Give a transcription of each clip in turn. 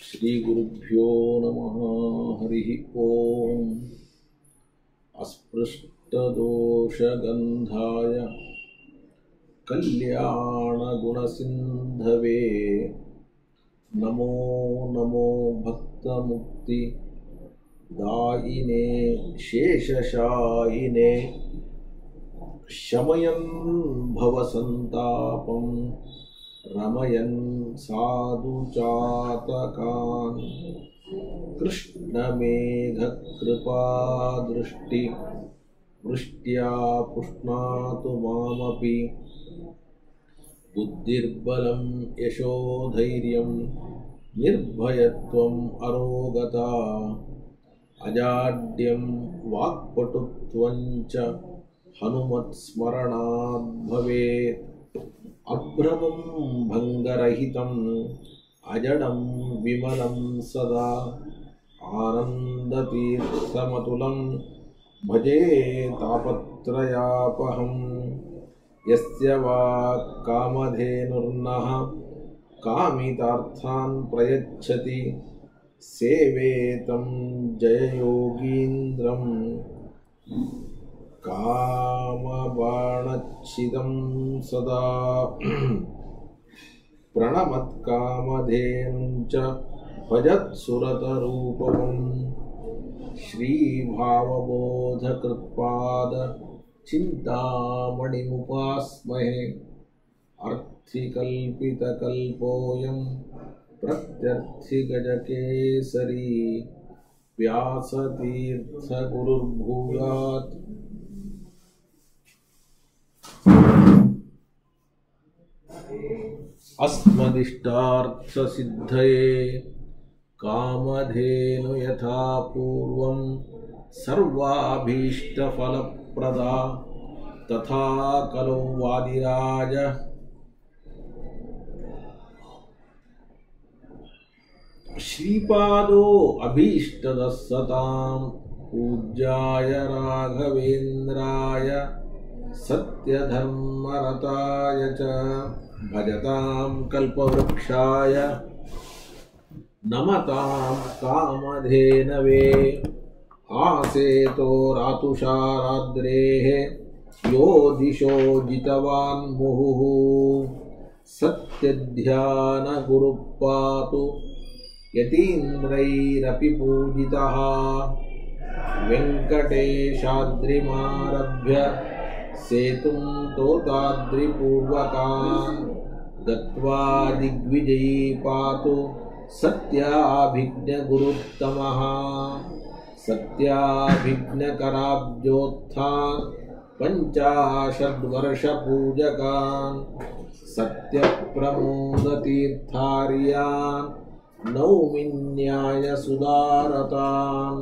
श्रीगुरुभ्यो नमः हरिः ॐ अस्पृष्टदोषगन्धाय कल्याणगुणसिन्धवे नमो नमो भक्तमुक्ति दायिने शेषशायिने शमयन् भवसन्तापं रमयन् साधुचातकान् कृष्णमेघकृपादृष्टि वृष्ट्या पुष्णातु मामपि बुद्धिर्बलं यशोधैर्यं निर्भयत्वम् अरोगता अजाड्यं वाक्पटुत्वं च हनुमत्स्मरणाद् भवेत् अभ्रमं भङ्गरहितम् अजडं विमलं सदा आनन्दतीर्थमतुलं भजे तापत्रयापहम् यस्य वा कामधेनुर्नः कामितार्थान् प्रयच्छति सेवेतं जययोगीन्द्रम् कामबाणच्छिदं सदा प्रणमत्कामधेनुं च भजत्सुरतरूपम् श्रीभावबोधकृत्पाद चिन्तामणिमुपास्महे अर्थिकल्पितकल्पोऽयं प्रत्यर्थिगजकेसरी व्यासतीर्थगुरुर्भूयात् अस्मदिष्टार्थसिद्धये कामधेनु यथा पूर्वं सर्वाभीष्टफलप्रदा तथा कलो वादिराज श्रीपादो अभीष्टदः सतां पूज्याय राघवेन्द्राय सत्यधर्मरताय च भजतां कल्पवृक्षाय नमतां कामधेनवे आसेतो रातुषाराद्रेः यो दिशो जितवान् मुहुः सत्यध्यानगुरुः पातु यतीन्द्रैरपि पूजितः वेङ्कटेशाद्रिमारभ्य सेतुं तोताद्रिपूर्वकान् गत्वा दिग्विजयी पातु सत्याभिज्ञगुरुत्तमः सत्याभिज्ञकराब्जोत्थान् पञ्चाशद्वर्षपूजकान् सत्यप्रमोदतीर्थार्यान् नौमिन्यायसुदारतान्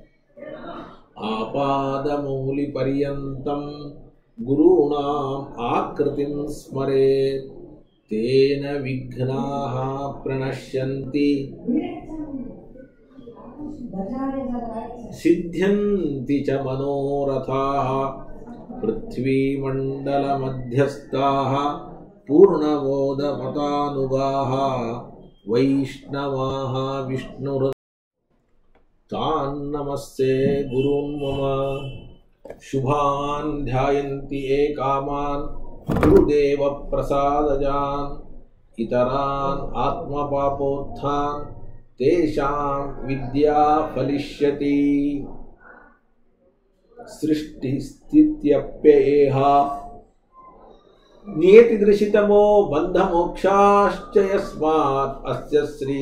आपादमौलिपर्यन्तं गुरूणाम् आकृतिं स्मरेत् तेन विघ्नाः प्रणश्यन्ति सिद्ध्यन्ति च मनोरथाः पृथ्वीमण्डलमध्यस्थाः पूर्णबोधमतानुगाः वैष्णवाः विष्णुहृ तान्नमस्ते गुरून् मम शुभान् ध्यायन्ति ये कामान् गुरुदेवप्रसादजान् इतरान् आत्मपापोत्थान् तेषां विद्या फलिष्यति सृष्टिस्थित्यप्ययेहा नियतिदृशितमो बन्धमोक्षाश्च यस्मात् अस्य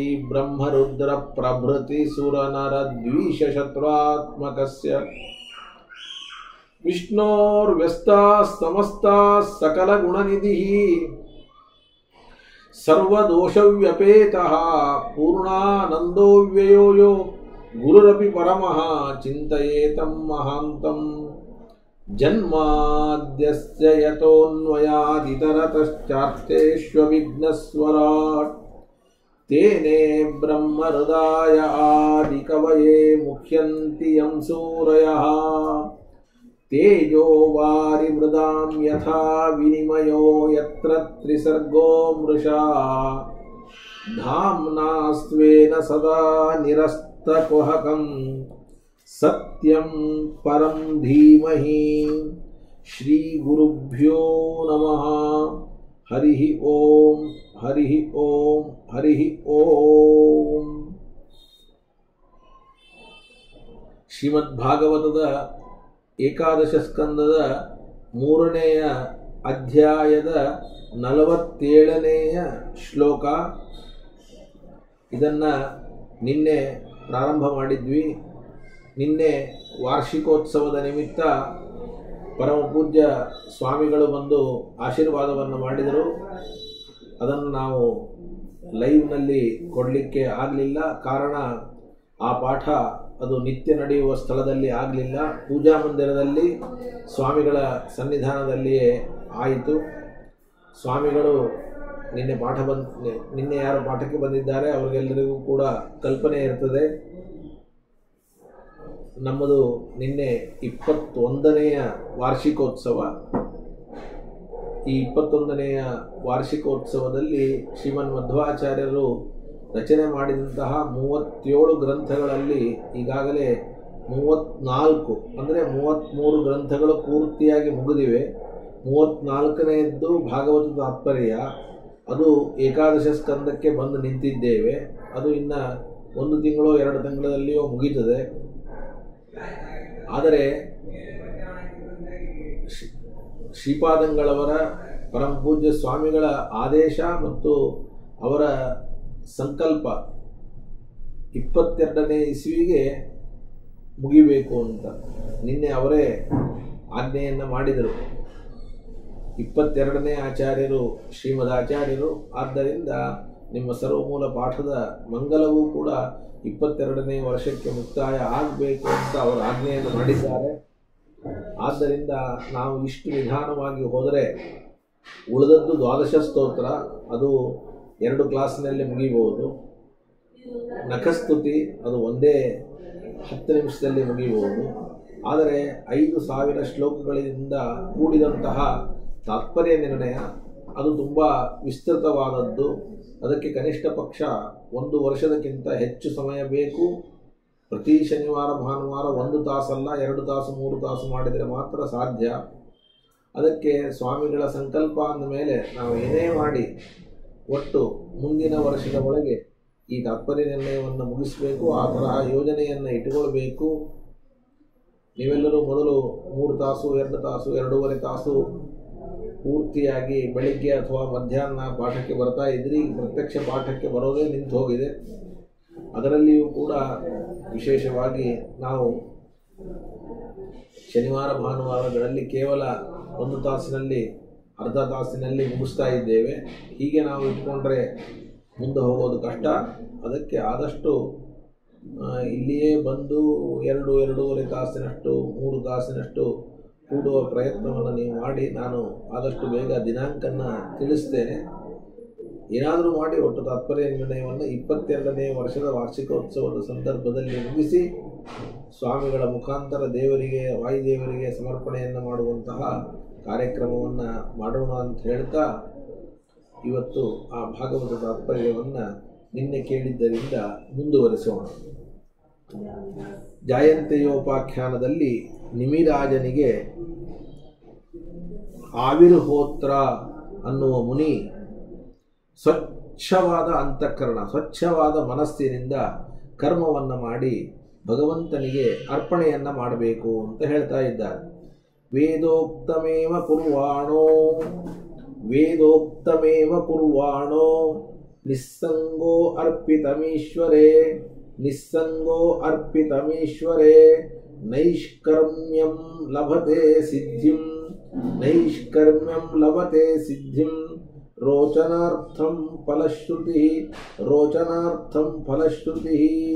श्रीब्रह्मरुद्रप्रभृतिसुरनरद्वीषशत्रुत्मकस्य विष्णोर्व्यस्ताः समस्ताः सकलगुणनिधिः सर्वदोषव्यपेतः पूर्णानन्दोऽव्ययो यो गुरुरपि परमः चिन्तयेतं महान्तम् जन्माद्यस्य यतोऽन्वयादितरतश्चार्थेष्वविघ्नस्वराट् तेने ब्रह्महृदाय आदिकवये मुह्यन्ति यं सूरयः तेजो वारिमृदां यथा विनिमयो यत्र त्रिसर्गो मृषा धाम्ना स्वेन सदा निरस्तकुहकं सत्यं परं धीमहि श्रीगुरुभ्यो नमः हरिः ॐ हरिः ॐ हरिः ॐ ಶ್ರೀಮದ್ಭಾಗವತದ ಏಕಾದಶ ಸ್ಕಂದದ ಮೂರನೆಯ ಅಧ್ಯಾಯದ ನಲವತ್ತೇಳನೆಯ ಶ್ಲೋಕ ಇದನ್ನು ನಿನ್ನೆ ಪ್ರಾರಂಭ ಮಾಡಿದ್ವಿ ನಿನ್ನೆ ವಾರ್ಷಿಕೋತ್ಸವದ ನಿಮಿತ್ತ ಪರಮ ಪೂಜ್ಯ ಸ್ವಾಮಿಗಳು ಬಂದು ಆಶೀರ್ವಾದವನ್ನು ಮಾಡಿದರು ಅದನ್ನು ನಾವು ಲೈವ್ನಲ್ಲಿ ಕೊಡಲಿಕ್ಕೆ ಆಗಲಿಲ್ಲ ಕಾರಣ ಆ ಪಾಠ ಅದು ನಿತ್ಯ ನಡೆಯುವ ಸ್ಥಳದಲ್ಲಿ ಆಗಲಿಲ್ಲ ಪೂಜಾ ಮಂದಿರದಲ್ಲಿ ಸ್ವಾಮಿಗಳ ಸನ್ನಿಧಾನದಲ್ಲಿಯೇ ಆಯಿತು ಸ್ವಾಮಿಗಳು ನಿನ್ನೆ ಪಾಠ ಬಂದ್ ನಿನ್ನೆ ಯಾರು ಪಾಠಕ್ಕೆ ಬಂದಿದ್ದಾರೆ ಅವರಿಗೆಲ್ಲರಿಗೂ ಕೂಡ ಕಲ್ಪನೆ ಇರ್ತದೆ ನಮ್ಮದು ನಿನ್ನೆ ಇಪ್ಪತ್ತೊಂದನೆಯ ವಾರ್ಷಿಕೋತ್ಸವ ಈ ಇಪ್ಪತ್ತೊಂದನೆಯ ವಾರ್ಷಿಕೋತ್ಸವದಲ್ಲಿ ಶ್ರೀಮನ್ ಮಧ್ವಾಚಾರ್ಯರು ರಚನೆ ಮಾಡಿದಂತಹ ಮೂವತ್ತೇಳು ಗ್ರಂಥಗಳಲ್ಲಿ ಈಗಾಗಲೇ ಮೂವತ್ನಾಲ್ಕು ಅಂದರೆ ಮೂವತ್ತ್ಮೂರು ಗ್ರಂಥಗಳು ಪೂರ್ತಿಯಾಗಿ ಮುಗಿದಿವೆ ಮೂವತ್ತ್ನಾಲ್ಕನೆಯದ್ದು ಭಾಗವತ ತಾತ್ಪರ್ಯ ಅದು ಏಕಾದಶ ಸ್ಕಂದಕ್ಕೆ ಬಂದು ನಿಂತಿದ್ದೇವೆ ಅದು ಇನ್ನು ಒಂದು ತಿಂಗಳು ಎರಡು ತಿಂಗಳಲ್ಲಿಯೋ ಮುಗೀತದೆ ಆದರೆ ಶ್ರೀಪಾದಂಗಳವರ ಪರಮ ಪೂಜ್ಯ ಸ್ವಾಮಿಗಳ ಆದೇಶ ಮತ್ತು ಅವರ ಸಂಕಲ್ಪ ಇಪ್ಪತ್ತೆರಡನೇ ಇಸ್ವಿಗೆ ಮುಗಿಬೇಕು ಅಂತ ನಿನ್ನೆ ಅವರೇ ಆಜ್ಞೆಯನ್ನು ಮಾಡಿದರು ಇಪ್ಪತ್ತೆರಡನೇ ಆಚಾರ್ಯರು ಶ್ರೀಮದ್ ಆಚಾರ್ಯರು ಆದ್ದರಿಂದ ನಿಮ್ಮ ಸರ್ವಮೂಲ ಪಾಠದ ಮಂಗಲವೂ ಕೂಡ ಇಪ್ಪತ್ತೆರಡನೇ ವರ್ಷಕ್ಕೆ ಮುಕ್ತಾಯ ಆಗಬೇಕು ಅಂತ ಅವರು ಆಜ್ಞೆಯನ್ನು ಮಾಡಿದ್ದಾರೆ ಆದ್ದರಿಂದ ನಾವು ಇಷ್ಟು ನಿಧಾನವಾಗಿ ಹೋದರೆ ಉಳಿದದ್ದು ದ್ವಾದಶ ಸ್ತೋತ್ರ ಅದು ಎರಡು ಕ್ಲಾಸಿನಲ್ಲಿ ಮುಗಿಬಹುದು ನಖಸ್ತುತಿ ಅದು ಒಂದೇ ಹತ್ತು ನಿಮಿಷದಲ್ಲಿ ಮುಗಿಬಹುದು ಆದರೆ ಐದು ಸಾವಿರ ಶ್ಲೋಕಗಳಿಂದ ಕೂಡಿದಂತಹ ತಾತ್ಪರ್ಯ ನಿರ್ಣಯ ಅದು ತುಂಬ ವಿಸ್ತೃತವಾದದ್ದು ಅದಕ್ಕೆ ಕನಿಷ್ಠ ಪಕ್ಷ ಒಂದು ವರ್ಷದಕ್ಕಿಂತ ಹೆಚ್ಚು ಸಮಯ ಬೇಕು ಪ್ರತಿ ಶನಿವಾರ ಭಾನುವಾರ ಒಂದು ತಾಸಲ್ಲ ಎರಡು ತಾಸು ಮೂರು ತಾಸು ಮಾಡಿದರೆ ಮಾತ್ರ ಸಾಧ್ಯ ಅದಕ್ಕೆ ಸ್ವಾಮಿಗಳ ಸಂಕಲ್ಪ ಅಂದ ಮೇಲೆ ನಾವು ಏನೇ ಮಾಡಿ ಒಟ್ಟು ಮುಂದಿನ ವರ್ಷದ ಒಳಗೆ ಈ ತಾತ್ಪರ್ಯ ನಿರ್ಣಯವನ್ನು ಮುಗಿಸಬೇಕು ಆ ತರಹ ಯೋಜನೆಯನ್ನು ಇಟ್ಟುಕೊಳ್ಬೇಕು ನೀವೆಲ್ಲರೂ ಮೊದಲು ಮೂರು ತಾಸು ಎರಡು ತಾಸು ಎರಡೂವರೆ ತಾಸು ಪೂರ್ತಿಯಾಗಿ ಬೆಳಿಗ್ಗೆ ಅಥವಾ ಮಧ್ಯಾಹ್ನ ಪಾಠಕ್ಕೆ ಬರ್ತಾ ಇದ್ರಿ ಪ್ರತ್ಯಕ್ಷ ಪಾಠಕ್ಕೆ ಬರೋದೇ ನಿಂತು ಹೋಗಿದೆ ಅದರಲ್ಲಿಯೂ ಕೂಡ ವಿಶೇಷವಾಗಿ ನಾವು ಶನಿವಾರ ಭಾನುವಾರಗಳಲ್ಲಿ ಕೇವಲ ಒಂದು ತಾಸಿನಲ್ಲಿ ಅರ್ಧ ತಾಸಿನಲ್ಲಿ ಮುಗಿಸ್ತಾ ಇದ್ದೇವೆ ಹೀಗೆ ನಾವು ಇಟ್ಕೊಂಡ್ರೆ ಮುಂದೆ ಹೋಗೋದು ಕಷ್ಟ ಅದಕ್ಕೆ ಆದಷ್ಟು ಇಲ್ಲಿಯೇ ಬಂದು ಎರಡು ಎರಡೂವರೆ ತಾಸಿನಷ್ಟು ಮೂರು ತಾಸಿನಷ್ಟು ಕೂಡುವ ಪ್ರಯತ್ನವನ್ನು ನೀವು ಮಾಡಿ ನಾನು ಆದಷ್ಟು ಬೇಗ ದಿನಾಂಕನ ತಿಳಿಸ್ತೇನೆ ಏನಾದರೂ ಮಾಡಿ ಒಟ್ಟು ತಾತ್ಪರ್ಯ ನಿರ್ಣಯವನ್ನು ಇಪ್ಪತ್ತೆರಡನೇ ವರ್ಷದ ವಾರ್ಷಿಕೋತ್ಸವದ ಸಂದರ್ಭದಲ್ಲಿ ಮುಗಿಸಿ ಸ್ವಾಮಿಗಳ ಮುಖಾಂತರ ದೇವರಿಗೆ ವಾಯುದೇವರಿಗೆ ಸಮರ್ಪಣೆಯನ್ನು ಮಾಡುವಂತಹ ಕಾರ್ಯಕ್ರಮವನ್ನು ಮಾಡೋಣ ಅಂತ ಹೇಳ್ತಾ ಇವತ್ತು ಆ ಭಾಗವತ ತಾತ್ಪರ್ಯವನ್ನು ನಿನ್ನೆ ಕೇಳಿದ್ದರಿಂದ ಮುಂದುವರಿಸೋಣ ಜಾಯಂತೆಯೋಪಾಖ್ಯಾನದಲ್ಲಿ ನಿಮಿರಾಜನಿಗೆ ಆವಿರ್ಹೋತ್ರ ಅನ್ನುವ ಮುನಿ ಸ್ವಚ್ಛವಾದ ಅಂತಃಕರಣ ಸ್ವಚ್ಛವಾದ ಮನಸ್ಸಿನಿಂದ ಕರ್ಮವನ್ನು ಮಾಡಿ ಭಗವಂತನಿಗೆ ಅರ್ಪಣೆಯನ್ನು ಮಾಡಬೇಕು ಅಂತ ಹೇಳ್ತಾ ಇದ್ದಾರೆ ವೇದೋಕ್ತಮೇವ ಕುರ್ವಾಣೋ ವೇದೋಕ್ತಮೇವ ಕುರ್ವಾಣೋ ನಿಸ್ಸಂಗೋ ಅರ್ಪಿತಮೀಶ್ವರೇ ನಿಸ್ಸಂಗೋ ಅರ್ಪಿತಮೀಶ್ವರೇ ನೈಷ್ಕರ್ಮ್ಯಂ ಲಭತೆ ಸಿದ್ಧಿಂ ನೈಷ್ಕರ್ಮ್ಯಂ ಲಭತೆ ಸಿದ್ಧಿಂ ರೋಚನಾರ್ಥಂ ಫಲಶ್ರುತಿ ರೋಚನಾರ್ಥಂ ಫಲಶ್ರುತಿ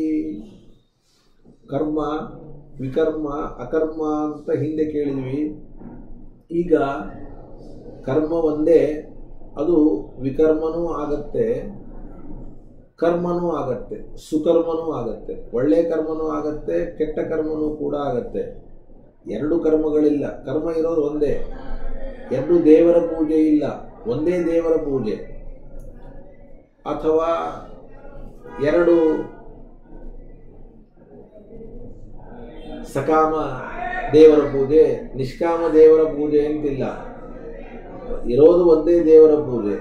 ಕರ್ಮ ವಿಕರ್ಮ ಅಕರ್ಮ ಅಂತ ಹಿಂದೆ ಕೇಳಿದ್ವಿ ಈಗ ಕರ್ಮ ಒಂದೇ ಅದು ವಿಕರ್ಮನೂ ಆಗತ್ತೆ ಕರ್ಮನೂ ಆಗತ್ತೆ ಸುಕರ್ಮನೂ ಆಗತ್ತೆ ಒಳ್ಳೆಯ ಕರ್ಮನೂ ಆಗತ್ತೆ ಕೆಟ್ಟ ಕರ್ಮನೂ ಕೂಡ ಆಗತ್ತೆ ಎರಡು ಕರ್ಮಗಳಿಲ್ಲ ಕರ್ಮ ಇರೋದು ಒಂದೇ ಎರಡು ದೇವರ ಪೂಜೆ ಇಲ್ಲ ಒಂದೇ ದೇವರ ಪೂಜೆ ಅಥವಾ ಎರಡು ಸಕಾಮ ದೇವರ ಪೂಜೆ ನಿಷ್ಕಾಮ ದೇವರ ಪೂಜೆ ಅಂತಿಲ್ಲ ಇರೋದು ಒಂದೇ ದೇವರ ಪೂಜೆ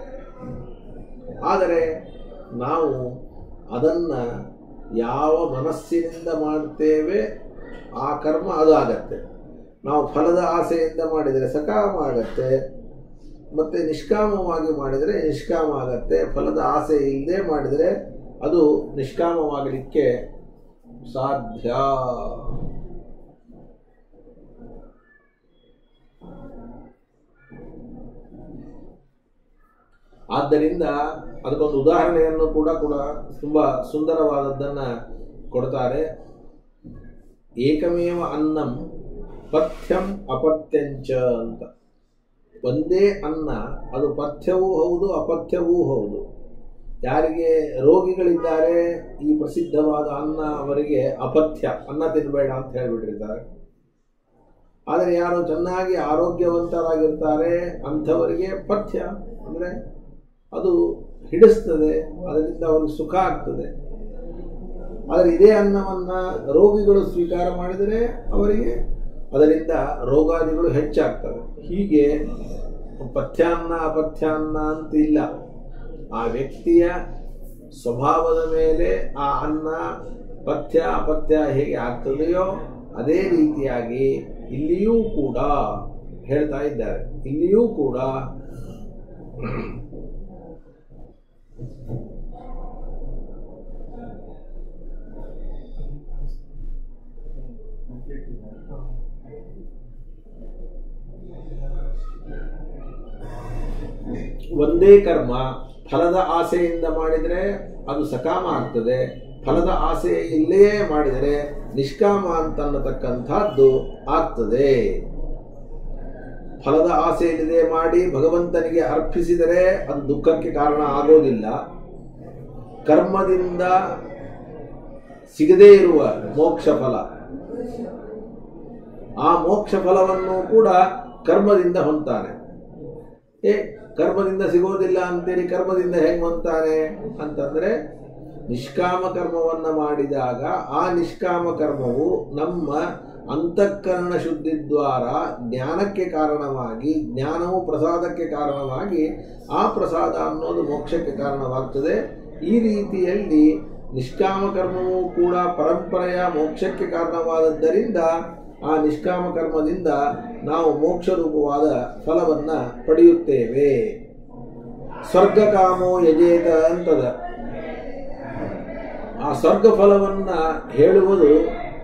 ಆದರೆ ನಾವು ಅದನ್ನು ಯಾವ ಮನಸ್ಸಿನಿಂದ ಮಾಡ್ತೇವೆ ಆ ಕರ್ಮ ಅದು ಆಗತ್ತೆ ನಾವು ಫಲದ ಆಸೆಯಿಂದ ಮಾಡಿದರೆ ಸಕಾಮ ಆಗತ್ತೆ ಮತ್ತು ನಿಷ್ಕಾಮವಾಗಿ ಮಾಡಿದರೆ ನಿಷ್ಕಾಮ ಆಗತ್ತೆ ಫಲದ ಆಸೆ ಇಲ್ಲದೆ ಮಾಡಿದರೆ ಅದು ನಿಷ್ಕಾಮವಾಗಲಿಕ್ಕೆ ಸಾಧ್ಯ ಆದ್ದರಿಂದ ಅದಕ್ಕೊಂದು ಉದಾಹರಣೆಯನ್ನು ಕೂಡ ಕೂಡ ತುಂಬ ಸುಂದರವಾದದ್ದನ್ನು ಕೊಡ್ತಾರೆ ಏಕಮೇವ ಅನ್ನಂ ಪಥ್ಯಂ ಅಪಥ್ಯಂಚ ಅಂತ ಒಂದೇ ಅನ್ನ ಅದು ಪಥ್ಯವೂ ಹೌದು ಅಪಥ್ಯವೂ ಹೌದು ಯಾರಿಗೆ ರೋಗಿಗಳಿದ್ದಾರೆ ಈ ಪ್ರಸಿದ್ಧವಾದ ಅನ್ನ ಅವರಿಗೆ ಅಪಥ್ಯ ಅನ್ನ ತಿನ್ನಬೇಡ ಅಂತ ಹೇಳಿಬಿಟ್ಟಿರ್ತಾರೆ ಆದರೆ ಯಾರು ಚೆನ್ನಾಗಿ ಆರೋಗ್ಯವಂತರಾಗಿರ್ತಾರೆ ಅಂಥವರಿಗೆ ಪಥ್ಯ ಅಂದರೆ ಅದು ಹಿಡಿಸ್ತದೆ ಅದರಿಂದ ಅವ್ರಿಗೆ ಸುಖ ಆಗ್ತದೆ ಆದರೆ ಇದೇ ಅನ್ನವನ್ನು ರೋಗಿಗಳು ಸ್ವೀಕಾರ ಮಾಡಿದರೆ ಅವರಿಗೆ ಅದರಿಂದ ರೋಗಾದಿಗಳು ಹೆಚ್ಚಾಗ್ತವೆ ಹೀಗೆ ಪಥ್ಯಾನ್ನ ಅಪಥ್ಯಾನ್ನ ಅಂತ ಇಲ್ಲ ಆ ವ್ಯಕ್ತಿಯ ಸ್ವಭಾವದ ಮೇಲೆ ಆ ಅನ್ನ ಪಥ್ಯ ಅಪಥ್ಯ ಹೇಗೆ ಆಗ್ತದೆಯೋ ಅದೇ ರೀತಿಯಾಗಿ ಇಲ್ಲಿಯೂ ಕೂಡ ಹೇಳ್ತಾ ಇದ್ದಾರೆ ಇಲ್ಲಿಯೂ ಕೂಡ ಒಂದೇ ಕರ್ಮ ಫಲದ ಆಸೆಯಿಂದ ಮಾಡಿದರೆ ಅದು ಸಕಾಮ ಆಗ್ತದೆ ಫಲದ ಆಸೆ ಇಲ್ಲೇ ಮಾಡಿದರೆ ನಿಷ್ಕಾಮ ಅಂತನ್ನತಕ್ಕಂಥದ್ದು ಆಗ್ತದೆ ಫಲದ ಆಸೆ ಇಲ್ಲದೆ ಮಾಡಿ ಭಗವಂತನಿಗೆ ಅರ್ಪಿಸಿದರೆ ಅದು ದುಃಖಕ್ಕೆ ಕಾರಣ ಆಗೋದಿಲ್ಲ ಕರ್ಮದಿಂದ ಸಿಗದೇ ಇರುವ ಮೋಕ್ಷ ಫಲ ಆ ಮೋಕ್ಷ ಫಲವನ್ನು ಕೂಡ ಕರ್ಮದಿಂದ ಹೊಂತಾನೆ ಏ ಕರ್ಮದಿಂದ ಸಿಗೋದಿಲ್ಲ ಅಂತೇಳಿ ಕರ್ಮದಿಂದ ಹೆಂಗ್ ಹೊಂತಾನೆ ಅಂತಂದ್ರೆ ನಿಷ್ಕಾಮ ಕರ್ಮವನ್ನ ಮಾಡಿದಾಗ ಆ ನಿಷ್ಕಾಮ ಕರ್ಮವು ನಮ್ಮ ಅಂತಃಕರಣ ಶುದ್ಧಿ ದ್ವಾರ ಜ್ಞಾನಕ್ಕೆ ಕಾರಣವಾಗಿ ಜ್ಞಾನವು ಪ್ರಸಾದಕ್ಕೆ ಕಾರಣವಾಗಿ ಆ ಪ್ರಸಾದ ಅನ್ನೋದು ಮೋಕ್ಷಕ್ಕೆ ಕಾರಣವಾಗ್ತದೆ ಈ ರೀತಿಯಲ್ಲಿ ನಿಷ್ಕಾಮ ಕರ್ಮವು ಕೂಡ ಪರಂಪರೆಯ ಮೋಕ್ಷಕ್ಕೆ ಕಾರಣವಾದದ್ದರಿಂದ ಆ ನಿಷ್ಕಾಮ ಕರ್ಮದಿಂದ ನಾವು ಮೋಕ್ಷ ರೂಪವಾದ ಫಲವನ್ನ ಪಡೆಯುತ್ತೇವೆ ಸ್ವರ್ಗಕಾಮೋ ಯಜೇತ ಅಂತದ ಆ ಸ್ವರ್ಗ ಫಲವನ್ನ ಹೇಳುವುದು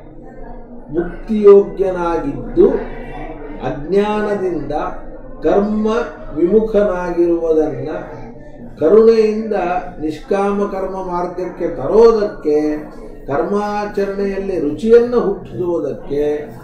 ಮುಕ್ತಿಯೋಗ್ಯನಾಗಿದ್ದು ಅಜ್ಞಾನದಿಂದ ಕರ್ಮ ವಿಮುಖನಾಗಿರುವುದನ್ನ ಕರುಣೆಯಿಂದ ನಿಷ್ಕಾಮ ಕರ್ಮ ಮಾರ್ಗಕ್ಕೆ ತರೋದಕ್ಕೆ ಕರ್ಮಾಚರಣೆಯಲ್ಲಿ ರುಚಿಯನ್ನು ಹುಟ್ಟಿಸುವುದಕ್ಕೆ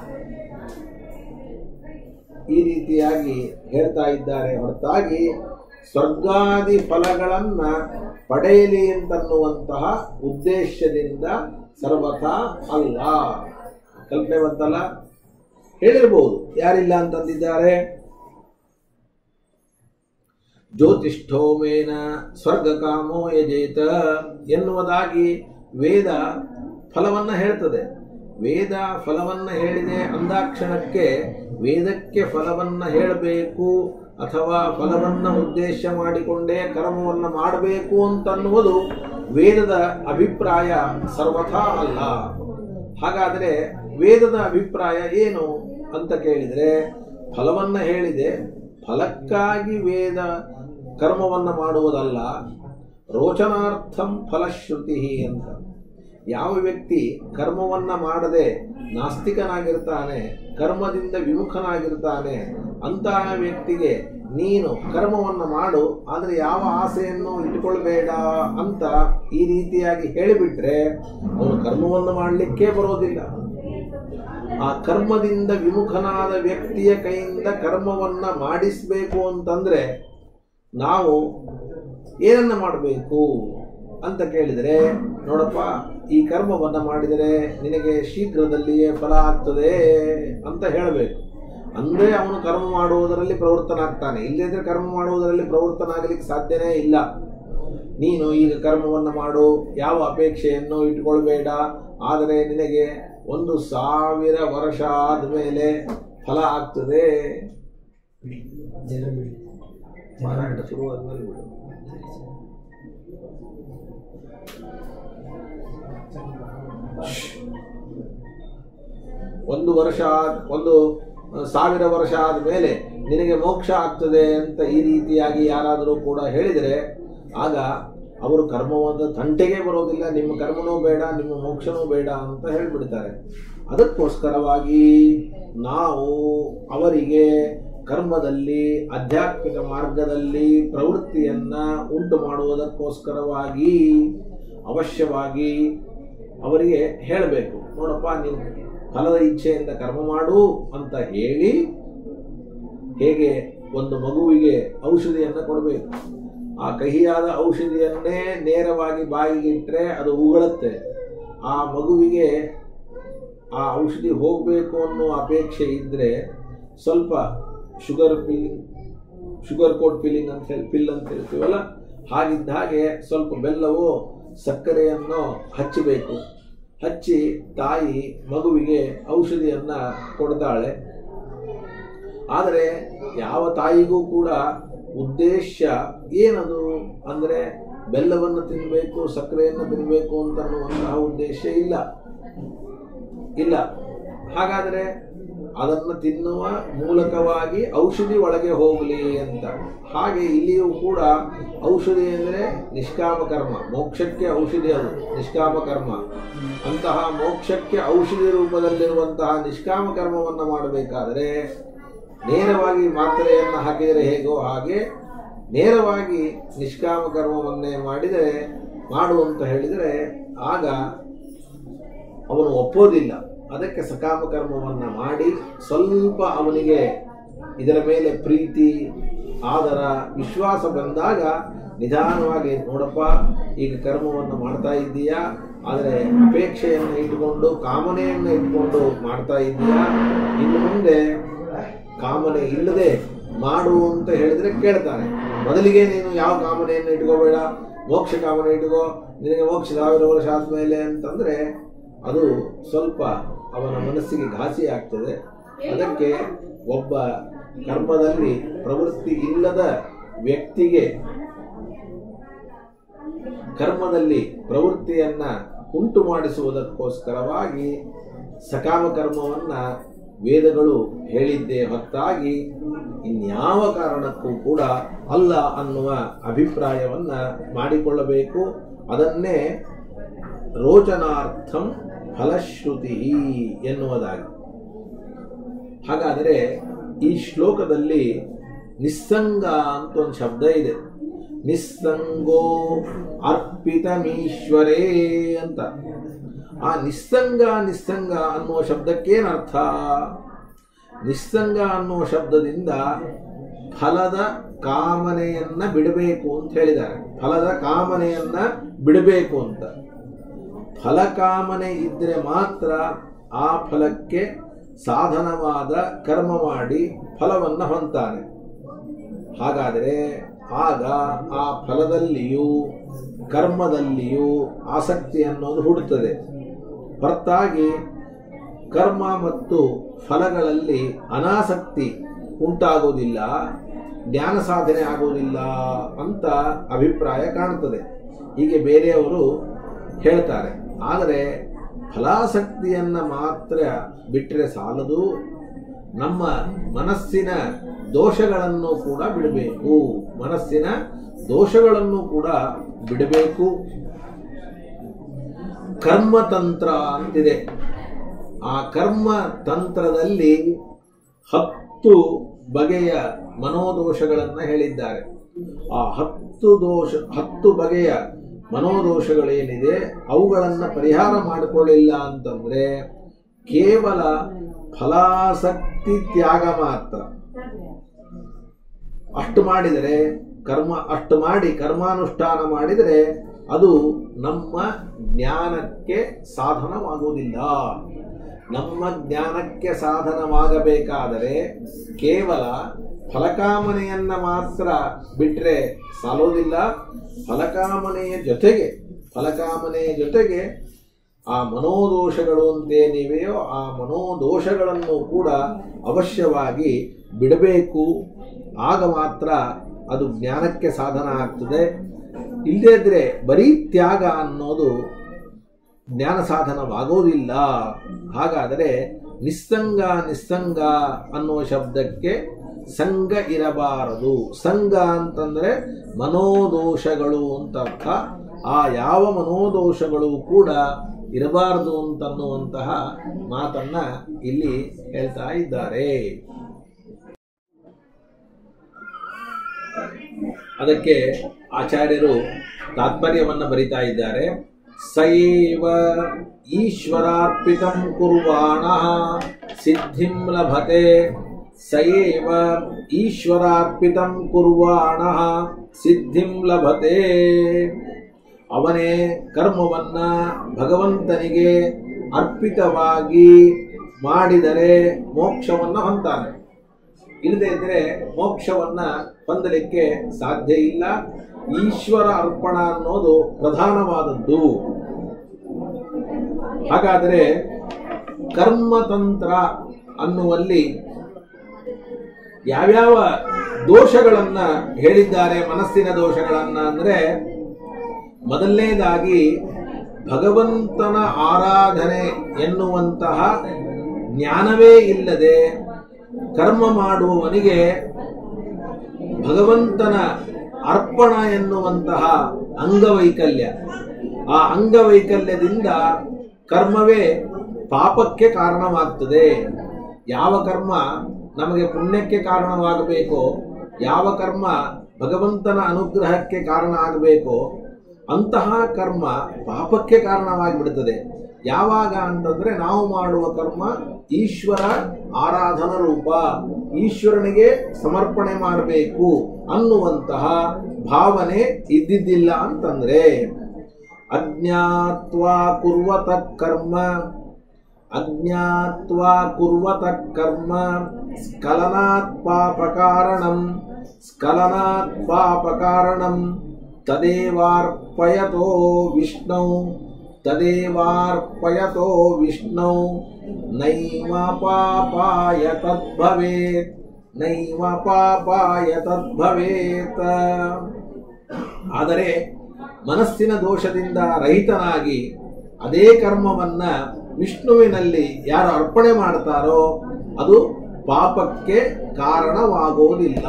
ಈ ರೀತಿಯಾಗಿ ಹೇಳ್ತಾ ಇದ್ದಾರೆ ಹೊರತಾಗಿ ಸ್ವರ್ಗಾದಿ ಫಲಗಳನ್ನ ಪಡೆಯಲಿ ಅಂತನ್ನುವಂತಹ ಉದ್ದೇಶದಿಂದ ಸರ್ವಥಾ ಅಲ್ಲ ಕಲ್ಪನೆ ಬಂತಲ್ಲ ಹೇಳಿರ್ಬೋದು ಯಾರಿಲ್ಲ ಅಂತಂದಿದ್ದಾರೆ ಜ್ಯೋತಿಷ್ಠೋಮೇನ ಸ್ವರ್ಗಕಾಮೋ ಯಜೇತ ಎನ್ನುವುದಾಗಿ ವೇದ ಫಲವನ್ನ ಹೇಳ್ತದೆ ವೇದ ಫಲವನ್ನ ಹೇಳಿದೆ ಅಂದಾಕ್ಷಣಕ್ಕೆ ವೇದಕ್ಕೆ ಫಲವನ್ನ ಹೇಳಬೇಕು ಅಥವಾ ಫಲವನ್ನ ಉದ್ದೇಶ ಮಾಡಿಕೊಂಡೇ ಕರ್ಮವನ್ನ ಮಾಡಬೇಕು ಅಂತನ್ನುವುದು ವೇದದ ಅಭಿಪ್ರಾಯ ಸರ್ವಥಾ ಅಲ್ಲ ಹಾಗಾದರೆ ವೇದದ ಅಭಿಪ್ರಾಯ ಏನು ಅಂತ ಕೇಳಿದರೆ ಫಲವನ್ನ ಹೇಳಿದೆ ಫಲಕ್ಕಾಗಿ ವೇದ ಕರ್ಮವನ್ನ ಮಾಡುವುದಲ್ಲ ರೋಚನಾರ್ಥಂ ಫಲಶ್ರುತಿ ಅಂತ ಯಾವ ವ್ಯಕ್ತಿ ಕರ್ಮವನ್ನ ಮಾಡದೆ ನಾಸ್ತಿಕನಾಗಿರ್ತಾನೆ ಕರ್ಮದಿಂದ ವಿಮುಖನಾಗಿರ್ತಾನೆ ಅಂತಹ ವ್ಯಕ್ತಿಗೆ ನೀನು ಕರ್ಮವನ್ನ ಮಾಡು ಆದರೆ ಯಾವ ಆಸೆಯನ್ನು ಇಟ್ಟುಕೊಳ್ಬೇಡ ಅಂತ ಈ ರೀತಿಯಾಗಿ ಹೇಳಿಬಿಟ್ರೆ ಅವನು ಕರ್ಮವನ್ನು ಮಾಡಲಿಕ್ಕೆ ಬರೋದಿಲ್ಲ ಆ ಕರ್ಮದಿಂದ ವಿಮುಖನಾದ ವ್ಯಕ್ತಿಯ ಕೈಯಿಂದ ಕರ್ಮವನ್ನ ಮಾಡಿಸ್ಬೇಕು ಅಂತಂದ್ರೆ ನಾವು ಏನನ್ನ ಮಾಡಬೇಕು ಅಂತ ಕೇಳಿದರೆ ನೋಡಪ್ಪ ಈ ಕರ್ಮವನ್ನ ಮಾಡಿದರೆ ನಿನಗೆ ಶೀಘ್ರದಲ್ಲಿಯೇ ಫಲ ಆಗ್ತದೆ ಅಂತ ಹೇಳಬೇಕು ಅಂದ್ರೆ ಅವನು ಕರ್ಮ ಮಾಡುವುದರಲ್ಲಿ ಪ್ರವೃತ್ತನಾಗ್ತಾನೆ ಇಲ್ಲದಿದ್ರೆ ಕರ್ಮ ಮಾಡುವುದರಲ್ಲಿ ಪ್ರವೃತ್ತನಾಗಲಿಕ್ಕೆ ಸಾಧ್ಯನೇ ಇಲ್ಲ ನೀನು ಈಗ ಕರ್ಮವನ್ನು ಮಾಡು ಯಾವ ಅಪೇಕ್ಷೆಯನ್ನು ಇಟ್ಕೊಳ್ಬೇಡ ಆದರೆ ನಿನಗೆ ಒಂದು ಸಾವಿರ ವರ್ಷ ಆದಮೇಲೆ ಫಲ ಆಗ್ತದೆ ಜನ ಬಿಡಿ ಮಾರಾಟ ಶುರುವಾದ್ಮೇಲೆ ಬಿಡು ಒಂದು ವರ್ಷ ಆದ್- ಒಂದು ಸಾವಿರ ವರ್ಷ ಆದಮೇಲೆ ನಿನಗೆ ಮೋಕ್ಷ ಆಗ್ತದೆ ಅಂತ ಈ ರೀತಿಯಾಗಿ ಯಾರಾದರೂ ಕೂಡ ಹೇಳಿದರೆ ಆಗ ಅವರು ಕರ್ಮವಾದ ತಂಟೆಗೆ ಬರೋದಿಲ್ಲ ನಿಮ್ಮ ಕರ್ಮನೂ ಬೇಡ ನಿಮ್ಮ ಮೋಕ್ಷನೂ ಬೇಡ ಅಂತ ಹೇಳಿಬಿಡ್ತಾರೆ ಅದಕ್ಕೋಸ್ಕರವಾಗಿ ನಾವು ಅವರಿಗೆ ಕರ್ಮದಲ್ಲಿ ಆಧ್ಯಾತ್ಮಿಕ ಮಾರ್ಗದಲ್ಲಿ ಪ್ರವೃತ್ತಿಯನ್ನ ಉಂಟು ಮಾಡುವುದಕ್ಕೋಸ್ಕರವಾಗಿ ಅವಶ್ಯವಾಗಿ ಅವರಿಗೆ ಹೇಳಬೇಕು ನೋಡಪ್ಪ ನೀನು ಫಲದ ಇಚ್ಛೆಯಿಂದ ಕರ್ಮ ಮಾಡು ಅಂತ ಹೇಳಿ ಹೇಗೆ ಒಂದು ಮಗುವಿಗೆ ಔಷಧಿಯನ್ನು ಕೊಡಬೇಕು ಆ ಕಹಿಯಾದ ಔಷಧಿಯನ್ನೇ ನೇರವಾಗಿ ಬಾಯಿಗೆ ಇಟ್ಟರೆ ಅದು ಉಗುಳುತ್ತೆ ಆ ಮಗುವಿಗೆ ಆ ಔಷಧಿ ಹೋಗಬೇಕು ಅನ್ನೋ ಅಪೇಕ್ಷೆ ಇದ್ದರೆ ಸ್ವಲ್ಪ sugar pilling sugar coat pilling ಅಂತ ಹೇಳಿ ಪಿಲ್ ಅಂತ ಹೇಳ್ತೀವಲ್ಲ ಹಾಗಿದ್ದ ಹಾಗೆ ಸ್ವಲ್ಪ ಬೆಲ್ಲವು ಸಕ್ಕರೆಯನ್ನು ಹಚ್ಚಬೇಕು ಹಚ್ಚಿ ತಾಯಿ ಮಗುವಿಗೆ ಔಷಧಿಯನ್ನು ಕೊಡ್ತಾಳೆ ಆದರೆ ಯಾವ ತಾಯಿಗೂ ಕೂಡ ಉದ್ದೇಶ ಏನದು ಅಂದರೆ ಬೆಲ್ಲವನ್ನು ತಿನ್ನಬೇಕು ಸಕ್ಕರೆಯನ್ನು ತಿನ್ನಬೇಕು ಅಂತ ಅನ್ನುವಂತಹ ಉದ್ದೇಶ ಇಲ್ಲ ಇಲ್ಲ ಹಾಗಾದರೆ ಅದನ್ನು ತಿನ್ನುವ ಮೂಲಕವಾಗಿ ಔಷಧಿ ಒಳಗೆ ಹೋಗಲಿ ಅಂತ ಹಾಗೆ ಇಲ್ಲಿಯೂ ಕೂಡ ಔಷಧಿ ಅಂದರೆ ನಿಷ್ಕಾಮ ಕರ್ಮ ಮೋಕ್ಷಕ್ಕೆ ಔಷಧಿ ಅದು ನಿಷ್ಕಾಮ ಕರ್ಮ ಅಂತಹ ಮೋಕ್ಷಕ್ಕೆ ಔಷಧಿ ರೂಪದಲ್ಲಿರುವಂತಹ ನಿಷ್ಕಾಮ ಕರ್ಮವನ್ನು ಮಾಡಬೇಕಾದರೆ ನೇರವಾಗಿ ಮಾತ್ರೆಯನ್ನು ಹಾಕಿದರೆ ಹೇಗೋ ಹಾಗೆ ನೇರವಾಗಿ ನಿಷ್ಕಾಮ ಕರ್ಮವನ್ನೇ ಮಾಡಿದರೆ ಮಾಡು ಅಂತ ಹೇಳಿದರೆ ಆಗ ಅವನು ಒಪ್ಪೋದಿಲ್ಲ ಅದಕ್ಕೆ ಸಕಾಮ ಕರ್ಮವನ್ನು ಮಾಡಿ ಸ್ವಲ್ಪ ಅವನಿಗೆ ಇದರ ಮೇಲೆ ಪ್ರೀತಿ ಆದರ ವಿಶ್ವಾಸ ಬಂದಾಗ ನಿಧಾನವಾಗಿ ನೋಡಪ್ಪ ಈಗ ಕರ್ಮವನ್ನು ಮಾಡ್ತಾ ಇದ್ದೀಯಾ ಆದರೆ ಅಪೇಕ್ಷೆಯನ್ನು ಇಟ್ಟುಕೊಂಡು ಕಾಮನೆಯನ್ನು ಇಟ್ಕೊಂಡು ಮಾಡ್ತಾ ಇದ್ದೀಯಾ ಇನ್ನು ಮುಂದೆ ಕಾಮನೆ ಇಲ್ಲದೆ ಮಾಡು ಅಂತ ಹೇಳಿದ್ರೆ ಕೇಳ್ತಾನೆ ಮೊದಲಿಗೆ ನೀನು ಯಾವ ಕಾಮನೆಯನ್ನು ಇಟ್ಕೋಬೇಡ ಮೋಕ್ಷ ಕಾಮನೆ ಇಟ್ಕೋ ನಿನಗೆ ಮೋಕ್ಷ ಸಾವಿರ ವರ್ಷ ಆದಮೇಲೆ ಅಂತಂದ್ರೆ ಅದು ಸ್ವಲ್ಪ ಅವನ ಮನಸ್ಸಿಗೆ ಘಾಸಿ ಆಗ್ತದೆ ಅದಕ್ಕೆ ಒಬ್ಬ ಕರ್ಮದಲ್ಲಿ ಪ್ರವೃತ್ತಿ ಇಲ್ಲದ ವ್ಯಕ್ತಿಗೆ ಕರ್ಮದಲ್ಲಿ ಪ್ರವೃತ್ತಿಯನ್ನ ಉಂಟು ಮಾಡಿಸುವುದಕ್ಕೋಸ್ಕರವಾಗಿ ಸಕಾಮ ಕರ್ಮವನ್ನ ವೇದಗಳು ಹೇಳಿದ್ದೇ ಹೊತ್ತಾಗಿ ಇನ್ಯಾವ ಕಾರಣಕ್ಕೂ ಕೂಡ ಅಲ್ಲ ಅನ್ನುವ ಅಭಿಪ್ರಾಯವನ್ನ ಮಾಡಿಕೊಳ್ಳಬೇಕು ಅದನ್ನೇ ರೋಚನಾರ್ಥಂ ಫಲಶ್ರುತಿ ಎನ್ನುವುದಾಗಿ ಹಾಗಾದರೆ ಈ ಶ್ಲೋಕದಲ್ಲಿ ನಿಸ್ಸಂಗ ಅಂತ ಒಂದು ಶಬ್ದ ಇದೆ ನಿಸ್ಸಂಗೋ ಅರ್ಪಿತಮೀಶ್ವರೇ ಅಂತ ಆ ನಿಸ್ಸಂಗ ನಿಸ್ಸಂಗ ಅನ್ನುವ ಶಬ್ದಕ್ಕೇನರ್ಥ ನಿಸ್ಸಂಗ ಅನ್ನುವ ಶಬ್ದದಿಂದ ಫಲದ ಕಾಮನೆಯನ್ನ ಬಿಡಬೇಕು ಅಂತ ಹೇಳಿದ್ದಾರೆ ಫಲದ ಕಾಮನೆಯನ್ನ ಬಿಡಬೇಕು ಅಂತ ಫಲಕಾಮನೆ ಇದ್ರೆ ಮಾತ್ರ ಆ ಫಲಕ್ಕೆ ಸಾಧನವಾದ ಕರ್ಮ ಮಾಡಿ ಫಲವನ್ನು ಹೊಂತಾನೆ ಹಾಗಾದರೆ ಆಗ ಆ ಫಲದಲ್ಲಿಯೂ ಕರ್ಮದಲ್ಲಿಯೂ ಆಸಕ್ತಿ ಅನ್ನೋದು ಹುಡುತ್ತದೆ ಹೊರತಾಗಿ ಕರ್ಮ ಮತ್ತು ಫಲಗಳಲ್ಲಿ ಅನಾಸಕ್ತಿ ಉಂಟಾಗೋದಿಲ್ಲ ಜ್ಞಾನ ಸಾಧನೆ ಆಗೋದಿಲ್ಲ ಅಂತ ಅಭಿಪ್ರಾಯ ಕಾಣುತ್ತದೆ ಹೀಗೆ ಬೇರೆಯವರು ಹೇಳ್ತಾರೆ ಆದರೆ ಫಲಾಸಕ್ತಿಯನ್ನು ಮಾತ್ರ ಬಿಟ್ಟರೆ ಸಾಲದು ನಮ್ಮ ಮನಸ್ಸಿನ ದೋಷಗಳನ್ನು ಕೂಡ ಬಿಡಬೇಕು ಮನಸ್ಸಿನ ದೋಷಗಳನ್ನು ಕೂಡ ಬಿಡಬೇಕು ಕರ್ಮತಂತ್ರ ಅಂತಿದೆ ಆ ಕರ್ಮ ತಂತ್ರದಲ್ಲಿ ಹತ್ತು ಬಗೆಯ ಮನೋದೋಷಗಳನ್ನು ಹೇಳಿದ್ದಾರೆ ಆ ಹತ್ತು ದೋಷ ಹತ್ತು ಬಗೆಯ ಮನೋದೋಷಗಳೇನಿದೆ ಅವುಗಳನ್ನು ಪರಿಹಾರ ಮಾಡಿಕೊಳ್ಳಿಲ್ಲ ಅಂತಂದ್ರೆ ಕೇವಲ ಫಲಾಸಕ್ತಿ ತ್ಯಾಗ ಮಾತ್ರ ಅಷ್ಟು ಮಾಡಿದರೆ ಕರ್ಮ ಅಷ್ಟು ಮಾಡಿ ಕರ್ಮಾನುಷ್ಠಾನ ಮಾಡಿದರೆ ಅದು ನಮ್ಮ ಜ್ಞಾನಕ್ಕೆ ಸಾಧನವಾಗುವುದಿಲ್ಲ ನಮ್ಮ ಜ್ಞಾನಕ್ಕೆ ಸಾಧನವಾಗಬೇಕಾದರೆ ಕೇವಲ ಫಲಕಾಮನೆಯನ್ನ ಮಾತ್ರ ಬಿಟ್ರೆ ಸಾಲೋದಿಲ್ಲ ಫಲಕಾಮನೆಯ ಜೊತೆಗೆ ಫಲಕಾಮನೆಯ ಜೊತೆಗೆ ಆ ಮನೋದೋಷಗಳು ಅಂತೇನಿವೆಯೋ ಆ ಮನೋದೋಷಗಳನ್ನು ಕೂಡ ಅವಶ್ಯವಾಗಿ ಬಿಡಬೇಕು ಆಗ ಮಾತ್ರ ಅದು ಜ್ಞಾನಕ್ಕೆ ಸಾಧನ ಆಗ್ತದೆ ಇಲ್ಲದೇ ಇದ್ರೆ ಬರೀ ತ್ಯಾಗ ಅನ್ನೋದು ಜ್ಞಾನ ಸಾಧನವಾಗೋದಿಲ್ಲ ಹಾಗಾದರೆ ನಿಸ್ಸಂಗ ನಿಸ್ಸಂಗ ಅನ್ನುವ ಶಬ್ದಕ್ಕೆ ಸಂಘ ಇರಬಾರದು ಸಂಘ ಅಂತಂದ್ರೆ ಮನೋದೋಷಗಳು ಅಂತ ಅರ್ಥ ಆ ಯಾವ ಮನೋದೋಷಗಳು ಕೂಡ ಇರಬಾರದು ಅಂತನ್ನುವಂತಹ ಮಾತನ್ನ ಇಲ್ಲಿ ಹೇಳ್ತಾ ಇದ್ದಾರೆ ಅದಕ್ಕೆ ಆಚಾರ್ಯರು ತಾತ್ಪರ್ಯವನ್ನ ಬರಿತಾ ಇದ್ದಾರೆ ಸೈವ ಈಶ್ವರಾರ್ಪಿತಂ ಕುರ್ವಾಣ ಸಿದ್ಧಿಂ ಲಭತೆ ಸಯೇವ ಈಶ್ವರಾರ್ಪಿತಂ ಕುರ್ವಾಣ ಸಿದ್ಧಿಂ ಲಭತೆ ಅವನೇ ಕರ್ಮವನ್ನ ಭಗವಂತನಿಗೆ ಅರ್ಪಿತವಾಗಿ ಮಾಡಿದರೆ ಮೋಕ್ಷವನ್ನ ಹೊಂತಾನೆ ಇಲ್ಲದೆ ಇದ್ರೆ ಮೋಕ್ಷವನ್ನ ಹೊಂದಲಿಕ್ಕೆ ಸಾಧ್ಯ ಇಲ್ಲ ಈಶ್ವರ ಅರ್ಪಣ ಅನ್ನೋದು ಪ್ರಧಾನವಾದದ್ದು ಹಾಗಾದರೆ ಕರ್ಮತಂತ್ರ ಅನ್ನುವಲ್ಲಿ ಯಾವ್ಯಾವ ದೋಷಗಳನ್ನ ಹೇಳಿದ್ದಾರೆ ಮನಸ್ಸಿನ ದೋಷಗಳನ್ನ ಅಂದ್ರೆ ಮೊದಲನೇದಾಗಿ ಭಗವಂತನ ಆರಾಧನೆ ಎನ್ನುವಂತಹ ಜ್ಞಾನವೇ ಇಲ್ಲದೆ ಕರ್ಮ ಮಾಡುವವನಿಗೆ ಭಗವಂತನ ಅರ್ಪಣ ಎನ್ನುವಂತಹ ಅಂಗವೈಕಲ್ಯ ಆ ಅಂಗವೈಕಲ್ಯದಿಂದ ಕರ್ಮವೇ ಪಾಪಕ್ಕೆ ಕಾರಣವಾಗ್ತದೆ ಯಾವ ಕರ್ಮ ನಮಗೆ ಪುಣ್ಯಕ್ಕೆ ಕಾರಣವಾಗಬೇಕೋ ಯಾವ ಕರ್ಮ ಭಗವಂತನ ಅನುಗ್ರಹಕ್ಕೆ ಕಾರಣ ಆಗಬೇಕೋ ಅಂತಹ ಕರ್ಮ ಪಾಪಕ್ಕೆ ಕಾರಣವಾಗಿಬಿಡುತ್ತದೆ ಯಾವಾಗ ಅಂತಂದ್ರೆ ನಾವು ಮಾಡುವ ಕರ್ಮ ಈಶ್ವರ ಆರಾಧನ ರೂಪ ಈಶ್ವರನಿಗೆ ಸಮರ್ಪಣೆ ಮಾಡಬೇಕು ಅನ್ನುವಂತಹ ಭಾವನೆ ಇದ್ದಿದ್ದಿಲ್ಲ ಅಂತಂದ್ರೆ ಅಜ್ಞಾತ್ವಾ ಕುರ್ವತ ಕರ್ಮ ಅಜ್ಞಾತ್ವಾ ಕುರ್ವತ ಕರ್ಮ ಸ್ಖಲನಾತ್ ಪಾಪಕಾರಣಂ ಸ್ಖಲನಾತ್ ಪಾಪಕಾರಣಂ ತದೇವಾರ್ಪಯತೋ ವಿಷ್ಣು ತದೇವಾರ್ಪಯತೋ ವಿಷ್ಣು ನೈವ ಪಾಪಾಯ ತದ್ಭವೇತ್ ನೈವ ಪಾಪಾಯ ತದ್ಭವೇತ್ ಆದರೆ ಮನಸ್ಸಿನ ದೋಷದಿಂದ ರಹಿತನಾಗಿ ಅದೇ ಕರ್ಮವನ್ನ ವಿಷ್ಣುವಿನಲ್ಲಿ ಯಾರು ಅರ್ಪಣೆ ಮಾಡ್ತಾರೋ ಅದು ಪಾಪಕ್ಕೆ ಕಾರಣವಾಗುವುದಿಲ್ಲ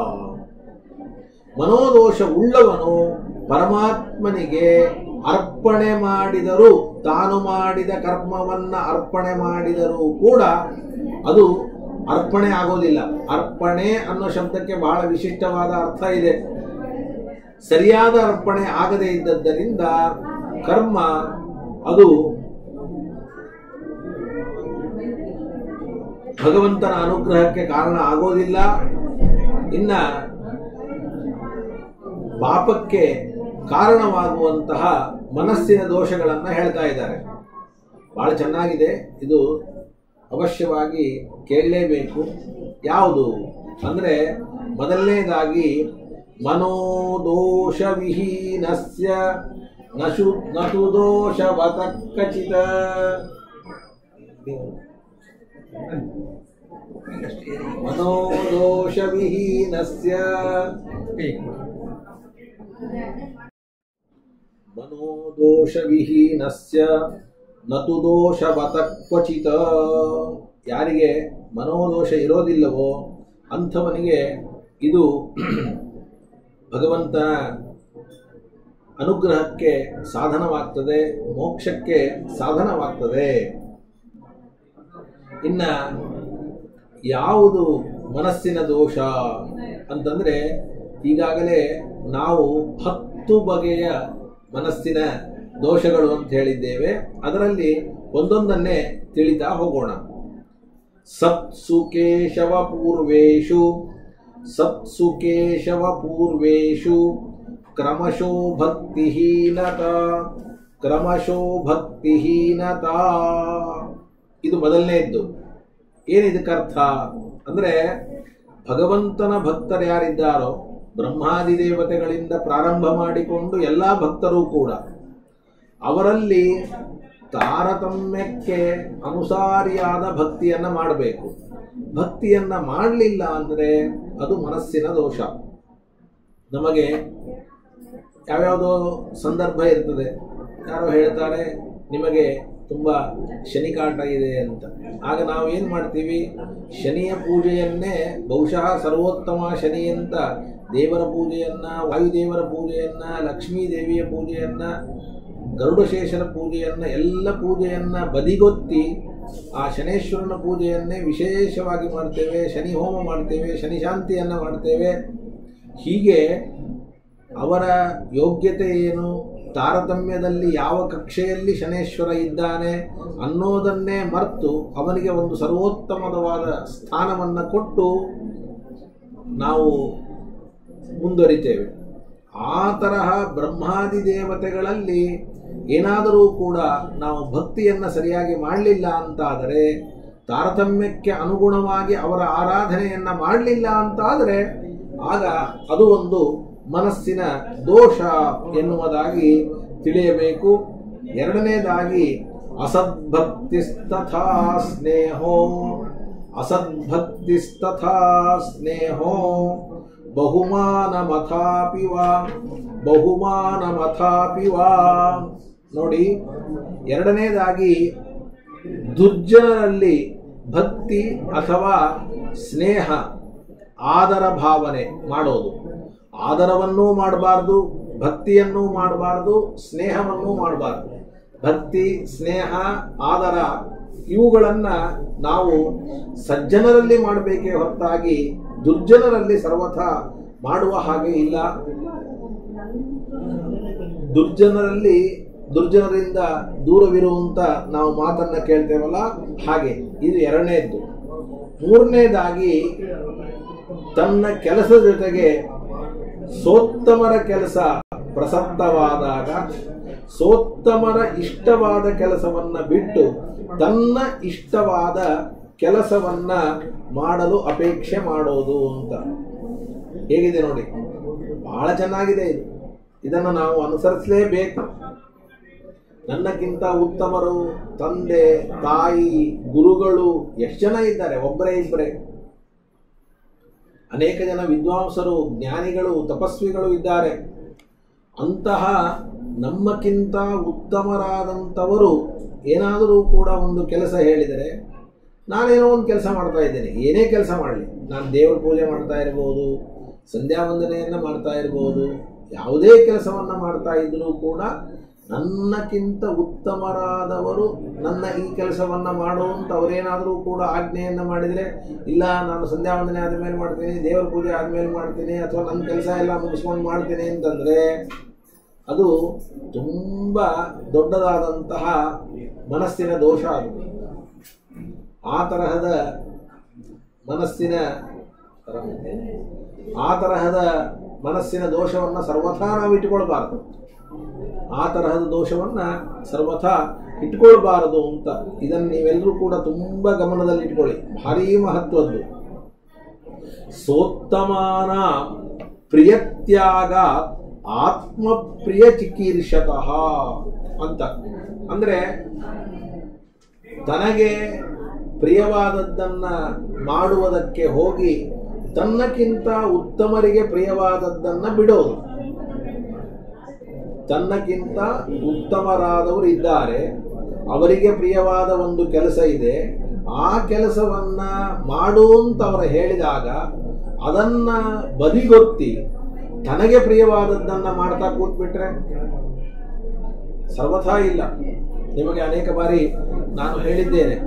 ಮನೋದೋಷ ಉಳ್ಳವನು ಪರಮಾತ್ಮನಿಗೆ ಅರ್ಪಣೆ ಮಾಡಿದರೂ ತಾನು ಮಾಡಿದ ಕರ್ಮವನ್ನ ಅರ್ಪಣೆ ಮಾಡಿದರೂ ಕೂಡ ಅದು ಅರ್ಪಣೆ ಆಗೋದಿಲ್ಲ ಅರ್ಪಣೆ ಅನ್ನೋ ಶಬ್ದಕ್ಕೆ ಬಹಳ ವಿಶಿಷ್ಟವಾದ ಅರ್ಥ ಇದೆ ಸರಿಯಾದ ಅರ್ಪಣೆ ಆಗದೇ ಇದ್ದದ್ದರಿಂದ ಕರ್ಮ ಅದು ಭಗವಂತನ ಅನುಗ್ರಹಕ್ಕೆ ಕಾರಣ ಆಗೋದಿಲ್ಲ ಇನ್ನ ಪಾಪಕ್ಕೆ ಕಾರಣವಾಗುವಂತಹ ಮನಸ್ಸಿನ ದೋಷಗಳನ್ನ ಹೇಳ್ತಾ ಇದ್ದಾರೆ ಬಹಳ ಚೆನ್ನಾಗಿದೆ ಇದು ಅವಶ್ಯವಾಗಿ ಕೇಳಲೇಬೇಕು ಯಾವುದು ಅಂದ್ರೆ ಮೊದಲನೇದಾಗಿ ಮನೋದೋಷ ವಿಹೀನಸ್ಯ ನಶು ನಟು ದೋಷವತ ಖಚಿತ ಮನೋದೋಷ ವಿಹೀನಸ್ಯ ಮನೋದೋಷವಿಹೀನಸ್ಯ ನತು ದೋಷವತ ಕ್ವಚಿತ ಯಾರಿಗೆ ಮನೋದೋಷ ಇರೋದಿಲ್ಲವೋ ಅಂಥವನಿಗೆ ಇದು ಭಗವಂತ ಅನುಗ್ರಹಕ್ಕೆ ಸಾಧನವಾಗ್ತದೆ ಮೋಕ್ಷಕ್ಕೆ ಸಾಧನವಾಗ್ತದೆ ಇನ್ನ ಯಾವುದು ಮನಸ್ಸಿನ ದೋಷ ಅಂತಂದ್ರೆ ಈಗಾಗಲೇ ನಾವು ಹತ್ತು ಬಗೆಯ ಮನಸ್ಸಿನ ದೋಷಗಳು ಅಂತ ಹೇಳಿದ್ದೇವೆ ಅದರಲ್ಲಿ ಒಂದೊಂದನ್ನೇ ತಿಳಿತಾ ಹೋಗೋಣ ಸತ್ಸು ಕೇಶವ ಪೂರ್ವೇಶು ಸತ್ಸು ಕೇಶವ ಪೂರ್ವೇಶು ಕ್ರಮಶೋ ಭಕ್ತಿಹೀನತಾ ಕ್ರಮಶೋ ಭಕ್ತಿಹೀನತಾ ಇದು ಮೊದಲನೇದ್ದು ಏನಿದಕ್ಕರ್ಥ ಅಂದ್ರೆ ಭಗವಂತನ ಭಕ್ತರು ಯಾರಿದ್ದಾರೋ ಬ್ರಹ್ಮಾದಿ ದೇವತೆಗಳಿಂದ ಪ್ರಾರಂಭ ಮಾಡಿಕೊಂಡು ಎಲ್ಲ ಭಕ್ತರು ಕೂಡ ಅವರಲ್ಲಿ ತಾರತಮ್ಯಕ್ಕೆ ಅನುಸಾರಿಯಾದ ಭಕ್ತಿಯನ್ನ ಮಾಡಬೇಕು ಭಕ್ತಿಯನ್ನ ಮಾಡಲಿಲ್ಲ ಅಂದರೆ ಅದು ಮನಸ್ಸಿನ ದೋಷ ನಮಗೆ ಯಾವ್ಯಾವುದೋ ಸಂದರ್ಭ ಇರ್ತದೆ ಯಾರೋ ಹೇಳ್ತಾರೆ ನಿಮಗೆ ತುಂಬ ಶನಿ ಕಾಟ ಇದೆ ಅಂತ ಆಗ ನಾವು ಏನು ಮಾಡ್ತೀವಿ ಶನಿಯ ಪೂಜೆಯನ್ನೇ ಬಹುಶಃ ಸರ್ವೋತ್ತಮ ಶನಿ ಅಂತ ದೇವರ ಪೂಜೆಯನ್ನ ವಾಯುದೇವರ ಪೂಜೆಯನ್ನ ಲಕ್ಷ್ಮೀ ದೇವಿಯ ಪೂಜೆಯನ್ನ ಗರುಡಶೇಷರ ಪೂಜೆಯನ್ನ ಎಲ್ಲ ಪೂಜೆಯನ್ನ ಬದಿಗೊತ್ತಿ ಆ ಶನೇಶ್ವರನ ಪೂಜೆಯನ್ನೇ ವಿಶೇಷವಾಗಿ ಮಾಡ್ತೇವೆ ಶನಿ ಹೋಮ ಮಾಡ್ತೇವೆ ಶನಿ ಶಾಂತಿಯನ್ನ ಮಾಡ್ತೇವೆ ಹೀಗೆ ಅವರ ಯೋಗ್ಯತೆ ಏನು ತಾರತಮ್ಯದಲ್ಲಿ ಯಾವ ಕಕ್ಷೆಯಲ್ಲಿ ಶನೇಶ್ವರ ಇದ್ದಾನೆ ಅನ್ನೋದನ್ನೇ ಮರೆತು ಅವನಿಗೆ ಒಂದು ಸರ್ವೋತ್ತಮವಾದ ಸ್ಥಾನವನ್ನು ಕೊಟ್ಟು ನಾವು ಮುಂದುವರಿತೇವೆ ಆ ತರಹ ಬ್ರಹ್ಮಾದಿ ದೇವತೆಗಳಲ್ಲಿ ಏನಾದರೂ ಕೂಡ ನಾವು ಭಕ್ತಿಯನ್ನು ಸರಿಯಾಗಿ ಮಾಡಲಿಲ್ಲ ಅಂತಾದರೆ ತಾರತಮ್ಯಕ್ಕೆ ಅನುಗುಣವಾಗಿ ಅವರ ಆರಾಧನೆಯನ್ನು ಮಾಡಲಿಲ್ಲ ಅಂತಾದರೆ ಆಗ ಅದು ಒಂದು ಮನಸ್ಸಿನ ದೋಷ ಎನ್ನುವುದಾಗಿ ತಿಳಿಯಬೇಕು ಎರಡನೇದಾಗಿ ಅಸದ್ಭಕ್ತಿಸ್ತಥಾ ಸ್ನೇಹೋ ಅಸದ್ಭಕ್ತಿಸ್ತಥಾ ಸ್ನೇಹೋ ಬಹುಮಾನಮಥಾಪಿ ವಾ ಬಹುಮಾನಮಥಾಪಿ ವಾ ನೋಡಿ ಎರಡನೇದಾಗಿ ದುರ್ಜನರಲ್ಲಿ ಭಕ್ತಿ ಅಥವಾ ಸ್ನೇಹ ಆದರ ಭಾವನೆ ಮಾಡೋದು ಆದರವನ್ನೂ ಮಾಡಬಾರ್ದು ಭಕ್ತಿಯನ್ನೂ ಮಾಡಬಾರ್ದು ಸ್ನೇಹವನ್ನೂ ಮಾಡಬಾರ್ದು ಭಕ್ತಿ ಸ್ನೇಹ ಆದರ ಇವುಗಳನ್ನು ನಾವು ಸಜ್ಜನರಲ್ಲಿ ಮಾಡಬೇಕೇ ಹೊರತಾಗಿ ದುರ್ಜನರಲ್ಲಿ ಸರ್ವಥ ಮಾಡುವ ಹಾಗೆ ಇಲ್ಲ ದುರ್ಜನರಲ್ಲಿ ದುರ್ಜನರಿಂದ ದೂರವಿರುವಂತ ನಾವು ಮಾತನ್ನ ಕೇಳ್ತೇವಲ್ಲ ಹಾಗೆ ಇದು ಎರಡನೇದ್ದು ಮೂರನೇದಾಗಿ ತನ್ನ ಕೆಲಸದ ಜೊತೆಗೆ ಸೋತ್ತಮರ ಕೆಲಸ ಪ್ರಸಕ್ತವಾದಾಗ ಸೋತ್ತಮರ ಇಷ್ಟವಾದ ಕೆಲಸವನ್ನ ಬಿಟ್ಟು ತನ್ನ ಇಷ್ಟವಾದ ಕೆಲಸವನ್ನ ಮಾಡಲು ಅಪೇಕ್ಷೆ ಮಾಡೋದು ಅಂತ ಹೇಗಿದೆ ನೋಡಿ ಬಹಳ ಚೆನ್ನಾಗಿದೆ ಇದು ಇದನ್ನು ನಾವು ಅನುಸರಿಸಲೇಬೇಕು ನನ್ನಕ್ಕಿಂತ ಉತ್ತಮರು ತಂದೆ ತಾಯಿ ಗುರುಗಳು ಎಷ್ಟು ಜನ ಇದ್ದಾರೆ ಒಬ್ಬರೇ ಇಬ್ಬರೇ ಅನೇಕ ಜನ ವಿದ್ವಾಂಸರು ಜ್ಞಾನಿಗಳು ತಪಸ್ವಿಗಳು ಇದ್ದಾರೆ ಅಂತಹ ನಮ್ಮಕ್ಕಿಂತ ಉತ್ತಮರಾದಂಥವರು ಏನಾದರೂ ಕೂಡ ಒಂದು ಕೆಲಸ ಹೇಳಿದರೆ ನಾನೇನೋ ಒಂದು ಕೆಲಸ ಮಾಡ್ತಾ ಇದ್ದೇನೆ ಏನೇ ಕೆಲಸ ಮಾಡಲಿ ನಾನು ದೇವರ ಪೂಜೆ ಮಾಡ್ತಾ ಇರ್ಬೋದು ಸಂಧ್ಯಾ ವಂದನೆಯನ್ನು ಮಾಡ್ತಾ ಇರ್ಬೋದು ಯಾವುದೇ ಕೆಲಸವನ್ನು ಮಾಡ್ತಾ ಇದ್ದರೂ ಕೂಡ ನನ್ನಕ್ಕಿಂತ ಉತ್ತಮರಾದವರು ನನ್ನ ಈ ಕೆಲಸವನ್ನು ಮಾಡುವಂತ ಅವರೇನಾದರೂ ಕೂಡ ಆಜ್ಞೆಯನ್ನು ಮಾಡಿದರೆ ಇಲ್ಲ ನಾನು ಸಂಧ್ಯಾ ವಂದನೆ ಆದಮೇಲೆ ಮಾಡ್ತೀನಿ ದೇವರ ಪೂಜೆ ಆದಮೇಲೆ ಮಾಡ್ತೀನಿ ಅಥವಾ ನನ್ನ ಕೆಲಸ ಎಲ್ಲ ಮುಗಿಸ್ಕೊಂಡು ಮಾಡ್ತೀನಿ ಅಂತಂದರೆ ಅದು ತುಂಬ ದೊಡ್ಡದಾದಂತಹ ಮನಸ್ಸಿನ ದೋಷ ಅದು ಆ ತರಹದ ಮನಸ್ಸಿನ ಆ ತರಹದ ಮನಸ್ಸಿನ ದೋಷವನ್ನು ಸರ್ವಥಾ ನಾವು ಇಟ್ಟುಕೊಳ್ಬಾರ್ದು ಆ ತರಹದ ದೋಷವನ್ನ ಸರ್ವಥಾ ಇಟ್ಕೊಳ್ಬಾರದು ಅಂತ ಇದನ್ನು ನೀವೆಲ್ಲರೂ ಕೂಡ ತುಂಬಾ ಗಮನದಲ್ಲಿ ಇಟ್ಕೊಳ್ಳಿ ಭಾರೀ ಮಹತ್ವದ್ದು ಸೋತ್ತಮಾನ ಪ್ರಿಯತ್ಯಾಗ ಆತ್ಮಪ್ರಿಯ ಚಿಕೀರ್ಷತಃ ಅಂತ ಅಂದ್ರೆ ತನಗೆ ಪ್ರಿಯವಾದದ್ದನ್ನ ಮಾಡುವುದಕ್ಕೆ ಹೋಗಿ ತನ್ನಕ್ಕಿಂತ ಉತ್ತಮರಿಗೆ ಪ್ರಿಯವಾದದ್ದನ್ನ ಬಿಡೋದು ತನ್ನಕ್ಕಿಂತ ಉತ್ತಮರಾದವರು ಇದ್ದಾರೆ ಅವರಿಗೆ ಪ್ರಿಯವಾದ ಒಂದು ಕೆಲಸ ಇದೆ ಆ ಕೆಲಸವನ್ನ ಮಾಡು ಅಂತ ಅವರು ಹೇಳಿದಾಗ ಅದನ್ನ ಬದಿಗೊತ್ತಿ ತನಗೆ ಪ್ರಿಯವಾದದ್ದನ್ನ ಮಾಡ್ತಾ ಕೂತ್ಬಿಟ್ರೆ ಸರ್ವಥಾ ಇಲ್ಲ ನಿಮಗೆ ಅನೇಕ ಬಾರಿ ನಾನು ಹೇಳಿದ್ದೇನೆ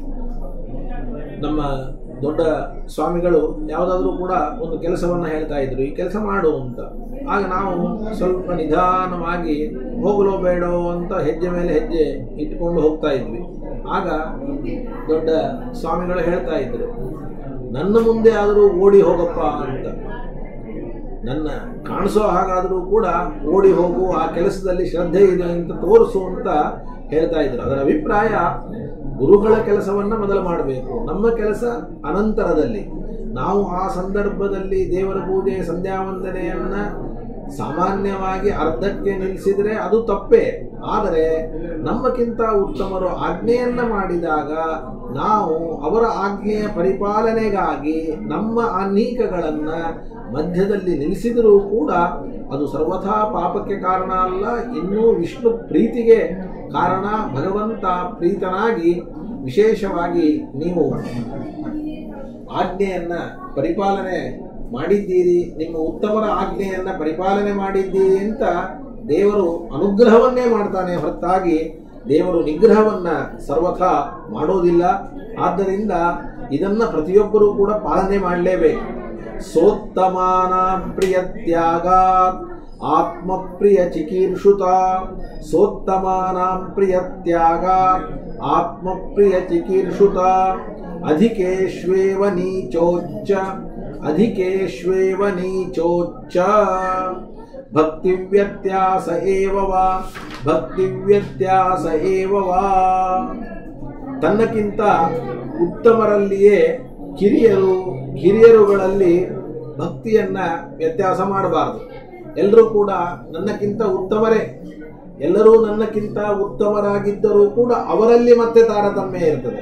ನಮ್ಮ ದೊಡ್ಡ ಸ್ವಾಮಿಗಳು ಯಾವುದಾದ್ರೂ ಕೂಡ ಒಂದು ಕೆಲಸವನ್ನು ಹೇಳ್ತಾ ಇದ್ರು ಈ ಕೆಲಸ ಮಾಡು ಅಂತ ಆಗ ನಾವು ಸ್ವಲ್ಪ ನಿಧಾನವಾಗಿ ಹೋಗಲೋ ಬೇಡೋ ಅಂತ ಹೆಜ್ಜೆ ಮೇಲೆ ಹೆಜ್ಜೆ ಇಟ್ಕೊಂಡು ಹೋಗ್ತಾ ಇದ್ವಿ ಆಗ ದೊಡ್ಡ ಸ್ವಾಮಿಗಳು ಹೇಳ್ತಾ ಇದ್ರು ನನ್ನ ಮುಂದೆ ಆದರೂ ಓಡಿ ಹೋಗಪ್ಪ ಅಂತ ನನ್ನ ಕಾಣಿಸೋ ಹಾಗಾದರೂ ಕೂಡ ಓಡಿ ಹೋಗು ಆ ಕೆಲಸದಲ್ಲಿ ಶ್ರದ್ಧೆ ಇದೆ ಅಂತ ತೋರಿಸು ಅಂತ ಹೇಳ್ತಾ ಇದ್ರು ಅದರ ಅಭಿಪ್ರಾಯ ಗುರುಗಳ ಕೆಲಸವನ್ನ ಮೊದಲು ಮಾಡಬೇಕು ನಮ್ಮ ಕೆಲಸ ಅನಂತರದಲ್ಲಿ ನಾವು ಆ ಸಂದರ್ಭದಲ್ಲಿ ದೇವರ ಪೂಜೆ ಸಂಧ್ಯಾ ವಂದನೆಯನ್ನ ಸಾಮಾನ್ಯವಾಗಿ ಅರ್ಧಕ್ಕೆ ನಿಲ್ಲಿಸಿದರೆ ಅದು ತಪ್ಪೇ ಆದರೆ ನಮ್ಮಕ್ಕಿಂತ ಉತ್ತಮರು ಆಜ್ಞೆಯನ್ನ ಮಾಡಿದಾಗ ನಾವು ಅವರ ಆಜ್ಞೆಯ ಪರಿಪಾಲನೆಗಾಗಿ ನಮ್ಮ ಅನೇಕಗಳನ್ನ ಮಧ್ಯದಲ್ಲಿ ನಿಲ್ಲಿಸಿದರೂ ಕೂಡ ಅದು ಸರ್ವಥಾ ಪಾಪಕ್ಕೆ ಕಾರಣ ಅಲ್ಲ ಇನ್ನೂ ವಿಷ್ಣು ಪ್ರೀತಿಗೆ ಕಾರಣ ಭಗವಂತ ಪ್ರೀತನಾಗಿ ವಿಶೇಷವಾಗಿ ನೀವು ಆಜ್ಞೆಯನ್ನ ಪರಿಪಾಲನೆ ಮಾಡಿದ್ದೀರಿ ನಿಮ್ಮ ಉತ್ತಮರ ಆಜ್ಞೆಯನ್ನ ಪರಿಪಾಲನೆ ಮಾಡಿದ್ದೀರಿ ಅಂತ ದೇವರು ಅನುಗ್ರಹವನ್ನೇ ಮಾಡ್ತಾನೆ ಹೊರತಾಗಿ ದೇವರು ನಿಗ್ರಹವನ್ನ ಸರ್ವಥಾ ಮಾಡೋದಿಲ್ಲ ಆದ್ದರಿಂದ ಇದನ್ನ ಪ್ರತಿಯೊಬ್ಬರೂ ಕೂಡ ಪಾಲನೆ ಮಾಡಲೇಬೇಕು ಸೋತ್ತಮಾನ ಪ್ರಿಯ ತ್ಯಾಗ ಆತ್ಮಪ್ರಿಯ ಚಿಕೀರ್ಷುತ ಸೋತ್ತಮಾನಾಂ ಪ್ರಿಯ ತ್ಯಾಗ ಆತ್ಮಪ್ರಿಯ ಚಿಕೀರ್ಷುತ ಅಧಿಕೇಶ್ವೇವ ನೀಚೋಚ್ಚ ಅಧಿಕೇಶ್ವೇವ ನೀಚೋಚ್ಚ ಭಕ್ತಿವ್ಯತ್ಯಾಸ ಏವ ವಾ ಭಕ್ತಿವ್ಯತ್ಯಾಸ ಏವ ವಾ ತನ್ನಕ್ಕಿಂತ ಉತ್ತಮರಲ್ಲಿಯೇ ಕಿರಿಯರು ಹಿರಿಯರುಗಳಲ್ಲಿ ಭಕ್ತಿಯನ್ನ ವ್ಯತ್ಯಾಸ ಮಾಡಬಾರದು ಎಲ್ಲರೂ ಕೂಡ ನನ್ನಕ್ಕಿಂತ ಉತ್ತಮರೇ ಎಲ್ಲರೂ ನನ್ನಕ್ಕಿಂತ ಉತ್ತಮರಾಗಿದ್ದರೂ ಕೂಡ ಅವರಲ್ಲಿ ಮತ್ತೆ ತಾರತಮ್ಯ ಇರ್ತದೆ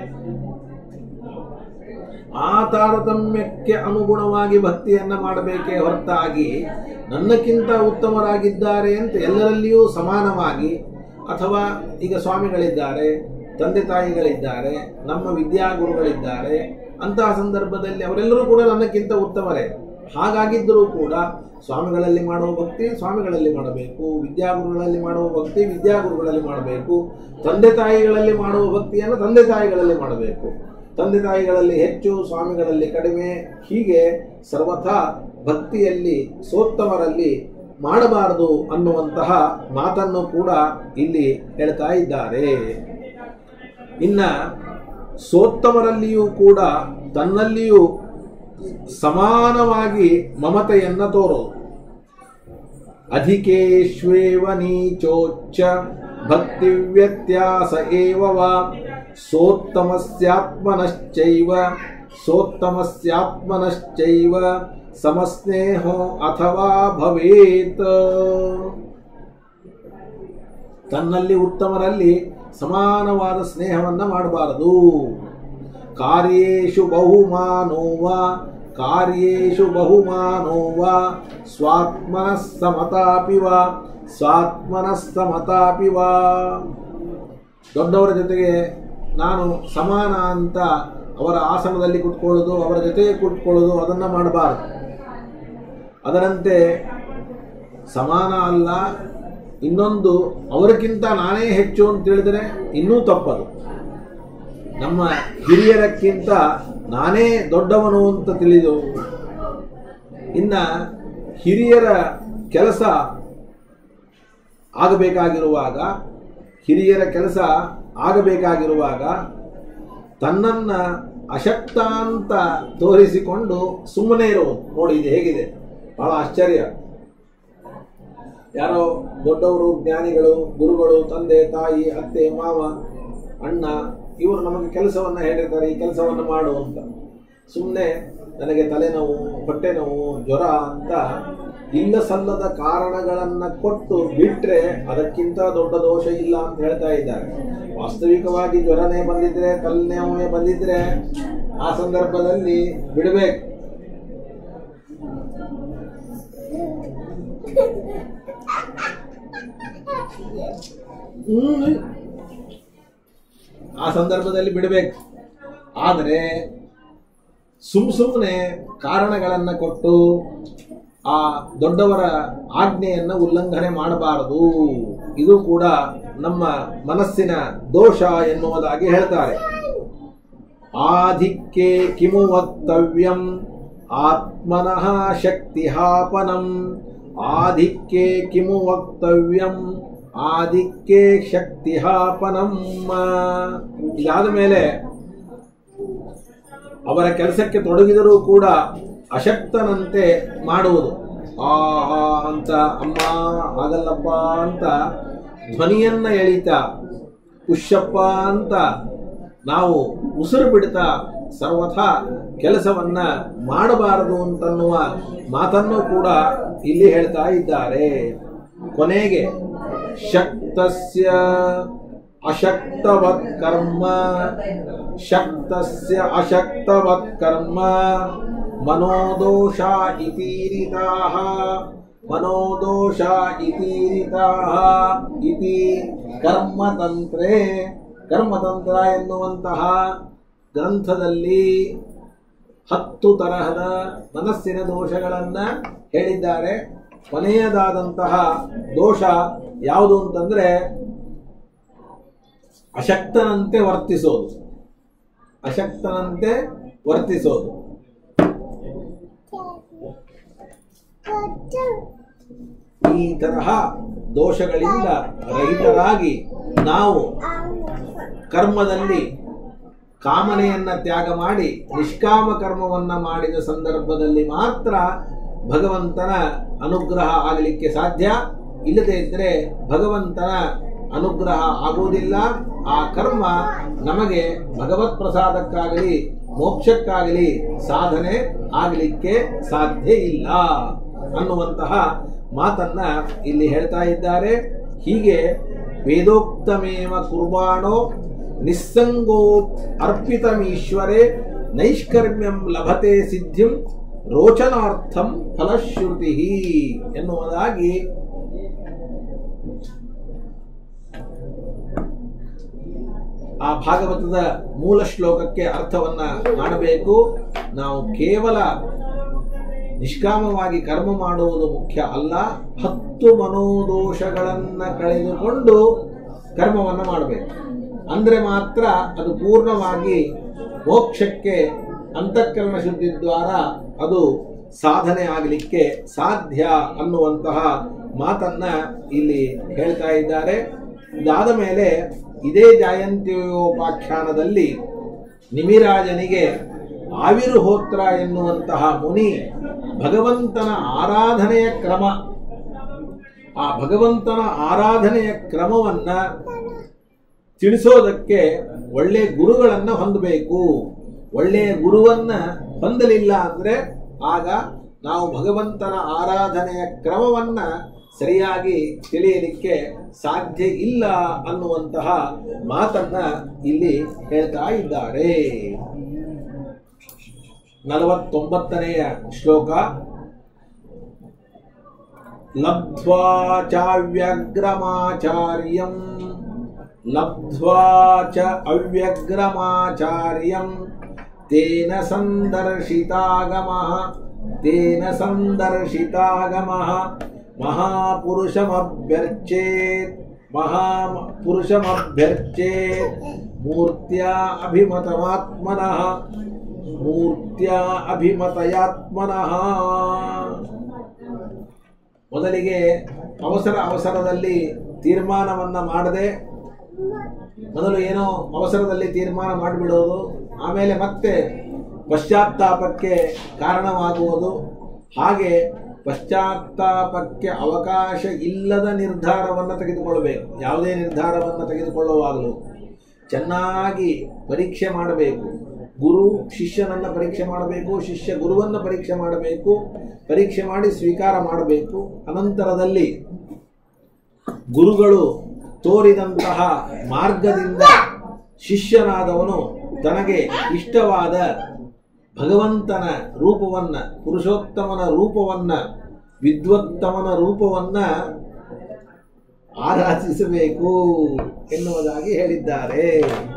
ಆ ತಾರತಮ್ಯಕ್ಕೆ ಅನುಗುಣವಾಗಿ ಭಕ್ತಿಯನ್ನ ಮಾಡಬೇಕೇ ಹೊರತಾಗಿ ನನ್ನಕ್ಕಿಂತ ಉತ್ತಮರಾಗಿದ್ದಾರೆ ಅಂತ ಎಲ್ಲರಲ್ಲಿಯೂ ಸಮಾನವಾಗಿ ಅಥವಾ ಈಗ ಸ್ವಾಮಿಗಳಿದ್ದಾರೆ ತಂದೆ ತಾಯಿಗಳಿದ್ದಾರೆ ನಮ್ಮ ವಿದ್ಯಾಗುರುಗಳಿದ್ದಾರೆ ಅಂತಹ ಸಂದರ್ಭದಲ್ಲಿ ಅವರೆಲ್ಲರೂ ಕೂಡ ನನ್ನಕ್ಕಿಂತ ಉತ್ತಮರೇ ಹಾಗಾಗಿದ್ದರೂ ಕೂಡ ಸ್ವಾಮಿಗಳಲ್ಲಿ ಮಾಡುವ ಭಕ್ತಿ ಸ್ವಾಮಿಗಳಲ್ಲಿ ಮಾಡಬೇಕು ವಿದ್ಯಾಗುರುಗಳಲ್ಲಿ ಮಾಡುವ ಭಕ್ತಿ ವಿದ್ಯಾಗುರುಗಳಲ್ಲಿ ಮಾಡಬೇಕು ತಂದೆ ತಾಯಿಗಳಲ್ಲಿ ಮಾಡುವ ಭಕ್ತಿಯನ್ನು ತಂದೆ ತಾಯಿಗಳಲ್ಲಿ ಮಾಡಬೇಕು ತಂದೆ ತಾಯಿಗಳಲ್ಲಿ ಹೆಚ್ಚು ಸ್ವಾಮಿಗಳಲ್ಲಿ ಕಡಿಮೆ ಹೀಗೆ ಸರ್ವಥಾ ಭಕ್ತಿಯಲ್ಲಿ ಸೋತ್ತಮರಲ್ಲಿ ಮಾಡಬಾರದು ಅನ್ನುವಂತಹ ಮಾತನ್ನು ಕೂಡ ಇಲ್ಲಿ ಹೇಳ್ತಾ ಇದ್ದಾರೆ ಇನ್ನ ಸೋತ್ತಮರಲ್ಲಿಯೂ ಕೂಡ ತನ್ನಲ್ಲಿಯೂ ಸಮಾನವಾಗಿ ಮಮತೆಯನ್ನ ತೋರೋದು ಅಧಿಕೇಶ್ವೇವ ನೀಚೋಚ್ಚ ಭಕ್ತಿವ್ಯತ್ಯಾಸ ಏವ ವಾ ಸೋತ್ತಮಸ್ಯಾತ್ಮನಶ್ಚೈವ ಸೋತ್ತಮಸ್ಯಾತ್ಮನಶ್ಚೈವ ಸಮಸ್ನೇಹೋ ಅಥವಾ ಭವೇತ್ ತನ್ನಲ್ಲಿ ಉತ್ತಮರಲ್ಲಿ ಸಮಾನವಾದ ಸ್ನೇಹವನ್ನ ಮಾಡಬಾರದು ಕಾರ್ಯೇಷು ಬಹುಮಾನೋ ವಾ ಕಾರ್ಯೇಷು ಬಹುಮಾನೋ ವಾ ಸ್ವಾತ್ಮನಃ ಸಮತಾಪಿ ವಾ ಸ್ವಾತ್ಮನಃ ಸಮತಾಪಿ ವಾ ದೊಡ್ಡವರ ಜೊತೆಗೆ ನಾನು ಸಮಾನ ಅಂತ ಅವರ ಆಸನದಲ್ಲಿ ಕುತ್ಕೊಳ್ಳೋದು ಅವರ ಜೊತೆಗೆ ಕುತ್ಕೊಳ್ಳೋದು ಅದನ್ನು ಮಾಡಬಾರದು ಅದರಂತೆ ಸಮಾನ ಅಲ್ಲ ಇನ್ನೊಂದು ಅವರಿಗಿಂತ ನಾನೇ ಹೆಚ್ಚು ಅಂತ ಹೇಳಿದರೆ ಇನ್ನೂ ತಪ್ಪದು ನಮ್ಮ ಹಿರಿಯರಕ್ಕಿಂತ ನಾನೇ ದೊಡ್ಡವನು ಅಂತ ತಿಳಿದು ಇನ್ನ ಹಿರಿಯರ ಕೆಲಸ ಆಗಬೇಕಾಗಿರುವಾಗ ಹಿರಿಯರ ಕೆಲಸ ಆಗಬೇಕಾಗಿರುವಾಗ ತನ್ನನ್ನ ಅಶಕ್ತ ಅಂತ ತೋರಿಸಿಕೊಂಡು ಸುಮ್ಮನೆ ಇರುವುದು ನೋಡಿ ಇದು ಹೇಗಿದೆ ಬಹಳ ಆಶ್ಚರ್ಯ ಯಾರೋ ದೊಡ್ಡವರು ಜ್ಞಾನಿಗಳು ಗುರುಗಳು ತಂದೆ ತಾಯಿ ಅತ್ತೆ ಮಾವ ಅಣ್ಣ ಇವರು ನಮಗೆ ಕೆಲಸವನ್ನ ಹೇಳಿರ್ತಾರೆ ಈ ಕೆಲಸವನ್ನು ಮಾಡು ಅಂತ ಸುಮ್ಮನೆ ನನಗೆ ತಲೆನೋವು ಹೊಟ್ಟೆ ನೋವು ಜ್ವರ ಅಂತ ಇಲ್ಲ ಸಲ್ಲದ ಕಾರಣಗಳನ್ನ ಕೊಟ್ಟು ಬಿಟ್ರೆ ಅದಕ್ಕಿಂತ ದೊಡ್ಡ ದೋಷ ಇಲ್ಲ ಅಂತ ಹೇಳ್ತಾ ಇದ್ದಾರೆ ವಾಸ್ತವಿಕವಾಗಿ ಜ್ವರನೇ ಬಂದಿದ್ರೆ ತಲೆನೋವೇ ಬಂದಿದ್ರೆ ಆ ಸಂದರ್ಭದಲ್ಲಿ ಬಿಡಬೇಕು ಹ್ಮ್. ಆ ಸಂದರ್ಭದಲ್ಲಿ ಬಿಡಬೇಕು ಆದರೆ ಸುಮ್ ಸುಮ್ಮನೆ ಕಾರಣಗಳನ್ನ ಕೊಟ್ಟು ಆ ದೊಡ್ಡವರ ಆಜ್ಞೆಯನ್ನ ಉಲ್ಲಂಘನೆ ಮಾಡಬಾರದು ಇದು ಕೂಡ ನಮ್ಮ ಮನಸ್ಸಿನ ದೋಷ ಎನ್ನುವುದಾಗಿ ಹೇಳ್ತಾರೆ ಆಧಿಕ್ಯೆ ಕಿಮು ವಕ್ತವ್ಯಂ ಆತ್ಮನಃ ಶಕ್ತಿಹಾಪನಂ ಆಧಿಕ್ಯೆ ಕಿಮು ವಕ್ತವ್ಯಂ ಆಧಿಕ್ಯೆ ಶಕ್ತಿಹಾಪನಂ ಇದಾದ ಮೇಲೆ ಅವರ ಕೆಲಸಕ್ಕೆ ತೊಡಗಿದರೂ ಕೂಡ ಅಶಕ್ತನಂತೆ ಮಾಡುವುದು ಆ ಆ ಅಂತ ಅಮ್ಮ ಆಗಲ್ಲಪ್ಪ ಅಂತ ಧ್ವನಿಯನ್ನ ಎಳಿತಾ ಪುಷ್ಯಪ್ಪ ಅಂತ ನಾವು ಉಸಿರು ಬಿಡ್ತಾ ಸರ್ವಥಾ ಕೆಲಸವನ್ನ ಮಾಡಬಾರದು ಅಂತನ್ನುವ ಮಾತನ್ನು ಕೂಡ ಇಲ್ಲಿ ಹೇಳ್ತಾ ಇದ್ದಾರೆ ಕೊನೆಗೆ ಶಕ್ತಸ್ಯ ಅಶಕ್ತವತ್ ಕರ್ಮ ಶಕ್ತಸ್ಯ ಅಶಕ್ತವತ್ ಕರ್ಮ ಮನೋದೋಷ ಇತೀರಿತಾಃ ಮನೋದೋಷ ಇತೀರಿತಾಃ ಇತಿ ಕರ್ಮತಂತ್ರೇ ಕರ್ಮತಂತ್ರ ಎನ್ನುವಂತಹ ಗ್ರಂಥದಲ್ಲಿ ಹತ್ತು ತರಹದ ಮನಸ್ಸಿನ ದೋಷಗಳನ್ನ ಹೇಳಿದ್ದಾರೆ ಕೊನೆಯದಾದಂತಹ ದೋಷ ಯಾವುದು ಅಂತಂದ್ರೆ ಅಶಕ್ತನಂತೆ ವರ್ತಿಸೋದು ಅಶಕ್ತನಂತೆ ವರ್ತಿಸೋದು ಈ ತರಹ ದೋಷಗಳಿಂದ ರಹಿತರಾಗಿ ನಾವು ಕರ್ಮದಲ್ಲಿ ಕಾಮನೆಯನ್ನ ತ್ಯಾಗ ಮಾಡಿ ನಿಷ್ಕಾಮ ಕರ್ಮವನ್ನ ಮಾಡಿದ ಸಂದರ್ಭದಲ್ಲಿ ಮಾತ್ರ ಭಗವಂತನ ಅನುಗ್ರಹ ಆಗಲಿಕ್ಕೆ ಸಾಧ್ಯ ಇಲ್ಲದೇ ಇದ್ರೆ ಭಗವಂತನ ಅನುಗ್ರಹ ಆಗುವುದಿಲ್ಲ ಆ ಕರ್ಮ ನಮಗೆ ಭಗವತ್ ಪ್ರಸಾದಕ್ಕಾಗಲಿ ಮೋಕ್ಷಕ್ಕಾಗಲಿ ಸಾಧನೆ ಆಗಲಿಕ್ಕೆ ಸಾಧ್ಯ ಇಲ್ಲ ಅನ್ನುವಂತಹ ಮಾತನ್ನ ಇಲ್ಲಿ ಹೇಳ್ತಾ ಇದ್ದಾರೆ ಹೀಗೆ ವೇದೋಕ್ತಮೇವ ಕುರ್ಬಾಣೋ ನಿಸ್ಸಂಗೋ ಅರ್ಪಿತಮೀಶ್ವರೇ ನೈಷ್ಕರ್ಮ್ಯಂ ಲಭತೆ ಸಿದ್ಧಿಂ ರೋಚನಾರ್ಥಂ ಫಲಶ್ರುತಿ ಎನ್ನುವುದಾಗಿ ಆ ಭಾಗವತದ ಮೂಲ ಶ್ಲೋಕಕ್ಕೆ ಅರ್ಥವನ್ನ ಮಾಡಬೇಕು ನಾವು ಕೇವಲ ನಿಷ್ಕಾಮವಾಗಿ ಕರ್ಮ ಮಾಡುವುದು ಮುಖ್ಯ ಅಲ್ಲ ಹತ್ತು ಮನೋದೋಷಗಳನ್ನ ಕಳೆದುಕೊಂಡು ಕರ್ಮವನ್ನ ಮಾಡಬೇಕು ಅಂದ್ರೆ ಮಾತ್ರ ಅದು ಪೂರ್ಣವಾಗಿ ಮೋಕ್ಷಕ್ಕೆ ಅಂತಃಕರಣ ಶುದ್ಧಿ ದ್ವಾರ ಅದು ಸಾಧನೆ ಆಗಲಿಕ್ಕೆ ಸಾಧ್ಯ ಅನ್ನುವಂತಹ ಮಾತನ್ನ ಇಲ್ಲಿ ಹೇಳ್ತಾ ಇದ್ದಾರೆ ಇದಾದ ಮೇಲೆ ಇದೇ ಜಾಯಂತ್ಯೋಪಾಖ್ಯಾನದಲ್ಲಿ ನಿಮಿರಾಜನಿಗೆ ಆವಿರ್ಹೋತ್ರ ಎನ್ನುವಂತಹ ಮುನಿ ಭಗವಂತನ ಆರಾಧನೆಯ ಕ್ರಮ ಆ ಭಗವಂತನ ಆರಾಧನೆಯ ಕ್ರಮವನ್ನ ತಿಳಿಸೋದಕ್ಕೆ ಒಳ್ಳೆ ಗುರುಗಳನ್ನ ಹೊಂದಬೇಕು ಒಳ್ಳೆಯ ಗುರುವನ್ನ ಹೊಂದಲಿಲ್ಲ ಅಂದ್ರೆ ಆಗ ನಾವು ಭಗವಂತನ ಆರಾಧನೆಯ ಕ್ರಮವನ್ನ ಸರಿಯಾಗಿ ತಿಳಿಯಲಿಕ್ಕೆ ಸಾಧ್ಯ ಇಲ್ಲ ಅನ್ನುವಂತಹ ಮಾತನ್ನ ಇಲ್ಲಿ ಹೇಳ್ತಾ ಇದ್ದಾರೆ ನಲವತ್ತೊಂಬತ್ತನೆಯ ಶ್ಲೋಕ ಲಬ್ಧ್ವಾ ಚಾವ್ಯಗ್ರಮಾಚಾರ್ಯಂ ಲಬ್ಧ್ವಾ ಚ ಅವ್ಯಗ್ರಮಾಚಾರ್ಯಂ ತೇನ ಸಂದರ್ಶಿತಾಗಮಃ ತೇನ ಸಂದರ್ಶಿತಾಗಮಃ ಮಹಾಪುರುಷಮಭ್ಯರ್ಚೇತ್ ಮಹಾಪುರುಷಮಭ್ಯರ್ಚೇತ್ ಮೂರ್ತ್ಯಾ ಅಭಿಮತಮಾತ್ಮನಃ ಮೂರ್ತ್ಯಾ ಅಭಿಮತಯಾತ್ಮನಃ ಮೊದಲಿಗೆ ಅವಸರ ಅವಸರದಲ್ಲಿ ತೀರ್ಮಾನವನ್ನ ಮಾಡದೆ ಮೊದಲು ಏನೋ ಅವಸರದಲ್ಲಿ ತೀರ್ಮಾನ ಮಾಡಿಬಿಡೋದು ಆಮೇಲೆ ಮತ್ತೆ ಪಶ್ಚಾತ್ತಾಪಕ್ಕೆ ಕಾರಣವಾಗುವುದು ಹಾಗೆ ಪಶ್ಚಾತ್ತಾಪಕ್ಕೆ ಅವಕಾಶ ಇಲ್ಲದ ನಿರ್ಧಾರವನ್ನು ತೆಗೆದುಕೊಳ್ಳಬೇಕು ಯಾವುದೇ ನಿರ್ಧಾರವನ್ನು ತೆಗೆದುಕೊಳ್ಳುವಾಗಲೂ ಚೆನ್ನಾಗಿ ಪರೀಕ್ಷೆ ಮಾಡಬೇಕು ಗುರು ಶಿಷ್ಯನನ್ನ ಪರೀಕ್ಷೆ ಮಾಡಬೇಕು ಶಿಷ್ಯ ಗುರುವನ್ನು ಪರೀಕ್ಷೆ ಮಾಡಬೇಕು ಪರೀಕ್ಷೆ ಮಾಡಿ ಸ್ವೀಕಾರ ಮಾಡಬೇಕು ಅನಂತರದಲ್ಲಿ ಗುರುಗಳು ತೋರಿದಂತಹ ಮಾರ್ಗದಿಂದ ಶಿಷ್ಯನಾದವನು ತನಗೆ ಇಷ್ಟವಾದ ಭಗವಂತನ ರೂಪವನ್ನ ಪುರುಷೋತ್ತಮನ ರೂಪವನ್ನ ವಿದ್ವತ್ತಮನ ರೂಪವನ್ನ ಆರಾಧಿಸಬೇಕು ಎನ್ನುವುದಾಗಿ ಹೇಳಿದ್ದಾರೆ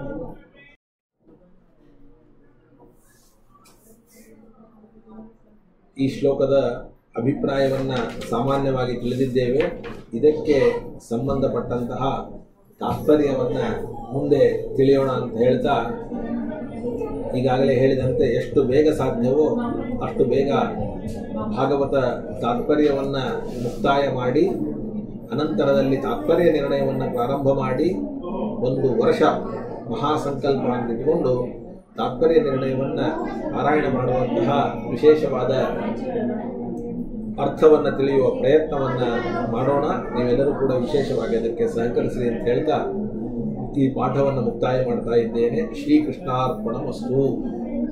ಈ ಶ್ಲೋಕದ ಅಭಿಪ್ರಾಯವನ್ನ ಸಾಮಾನ್ಯವಾಗಿ ತಿಳಿದಿದ್ದೇವೆ ಇದಕ್ಕೆ ಸಂಬಂಧಪಟ್ಟಂತಹ ತಾತ್ಪರ್ಯವನ್ನ ಮುಂದೆ ತಿಳಿಯೋಣ ಅಂತ ಹೇಳ್ತಾ ಈಗಾಗಲೇ ಹೇಳಿದಂತೆ ಎಷ್ಟು ಬೇಗ ಸಾಧ್ಯವೋ ಅಷ್ಟು ಬೇಗ ಭಾಗವತ ತಾತ್ಪರ್ಯವನ್ನ ಮುಕ್ತಾಯ ಮಾಡಿ ಅನಂತರದಲ್ಲಿ ತಾತ್ಪರ್ಯ ನಿರ್ಣಯವನ್ನು ಪ್ರಾರಂಭ ಮಾಡಿ ಒಂದು ವರ್ಷ ಮಹಾಸಂಕಲ್ಪ ಅಂತ ಇಟ್ಕೊಂಡು ತಾತ್ಪರ್ಯ ನಿರ್ಣಯವನ್ನು ಪಾರಾಯಣ ಮಾಡುವಂತಹ ವಿಶೇಷವಾದ ಅರ್ಥವನ್ನು ತಿಳಿಯುವ ಪ್ರಯತ್ನವನ್ನ ಮಾಡೋಣ ನೀವೆಲ್ಲರೂ ಕೂಡ ವಿಶೇಷವಾಗಿ ಅದಕ್ಕೆ ಸಹಕರಿಸಿರಿ ಅಂತ ಹೇಳ್ತಾ ಈ ಪಾಠವನ್ನು ಮುಕ್ತಾಯ ಮಾಡ್ತಾ ಇದ್ದೇನೆ ಶ್ರೀಕೃಷ್ಣಾರ್ಪಣ ವಸ್ತು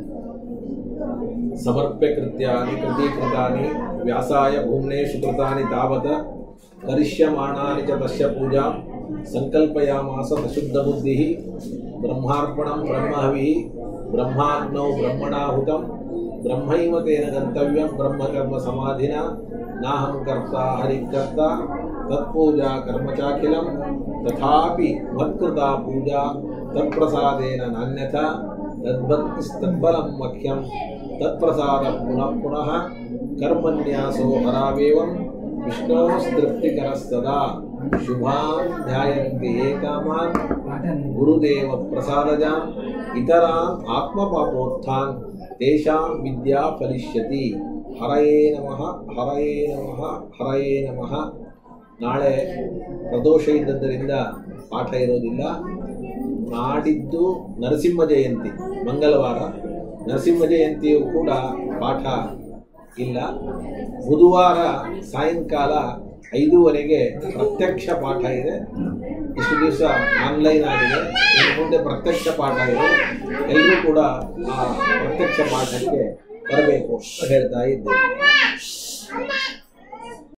ಸಮರ್ಪ್ಯ ಕೃತ್ಯಾನಿ ಕೃತೀಕೃತಾನಿ ವ್ಯಾಸಾಯ ಭೂಮ್ನೇಶು ಕೃತಾನಿ ತಾವತ್ ಕರಿಷ್ಯಮಾಣಾನಿ ಚ ತಸ್ಯ ಪೂಜಾಂ ಸಂಕಲ್ಪಯಾಮಾಸ ಸಶುದ್ಧ ಬುದ್ಧಿ ಬ್ರಹ್ಮಾರ್ಪಣಂ ಬ್ರಹ್ಮಹವಿ ಬ್ರಹ್ಮಾಗ್ನೌ ಬ್ರಹ್ಮಣಾಹುತಂ ಬ್ರಹ್ಮೈವ ತೇನ ಗಂತವ್ಯಂ ಬ್ರಹ್ಮಕರ್ಮ ಸಮಾಧಿನ ನಾಹಂ ಕರ್ತ ಹರಿಕರ್ತ ತತ್ಪೂಜಾ ಕರ್ಮ ಚಾಖಿಲಂ ತಥಾಪಿ ಮತ್ಕೃತಾ ಪೂಜಾ ತತ್ಪ್ರಸಾದೇನ ನಾನ್ಯಥಾ ತದ್ಭಕ್ತಿಸ್ತತ್ಫಲಂ ಮಖ್ಯಂ ತತ್ಪ್ರಸಾದ ಪುನಃ ಪುನಃ ಕರ್ಮನ್ಯಾಸೋ ಹರಾವೇವಂ ವಿಷ್ಣೋಸ್ತೃಪ್ತಿಕರಸ್ತದಾ ಶುಭಾನ್ ಧ್ಯಾಯಂತಿ ಏಕಾಮಾನ್ ಗುರುದೇವ ಪ್ರಸಾದಜಾಂ ಇತರಾನ್ ಆತ್ಮಪಾಪೋತ್ಥಾನ್ ತೇಷಾಂ ವಿದ್ಯಾ ಫಲಿಷ್ಯತಿ ಹರಯೇ ನಮಃ ಹರಯೇ ನಮಃ ಹರಯೇ ನಮಃ ನಾಳೆ ಪ್ರದೋಷ ಇದ್ದದ್ದರಿಂದ ಪಾಠ ಇರೋದಿಲ್ಲ ನಾಡಿದ್ದು ನರಸಿಂಹ ಜಯಂತಿ ಮಂಗಳವಾರ ನರಸಿಂಹ ಜಯಂತಿಯು ಕೂಡ ಪಾಠ ಇಲ್ಲ ಬುಧವಾರ ಸಾಯಂಕಾಲ ಐದೂವರೆಗೆ ಪ್ರತ್ಯಕ್ಷ ಪಾಠ ಇದೆ ಇಷ್ಟು ದಿವಸ ಆನ್ಲೈನ್ ಆಗಿದೆ ಇನ್ನು ಮುಂದೆ ಪ್ರತ್ಯಕ್ಷ ಪಾಠ ಇದೆ ಎಲ್ಲರೂ ಕೂಡ ಆ ಪ್ರತ್ಯಕ್ಷ ಪಾಠಕ್ಕೆ ಬರಬೇಕು ಅಂತ ಹೇಳ್ತಾ ಇದ್ದೇನೆ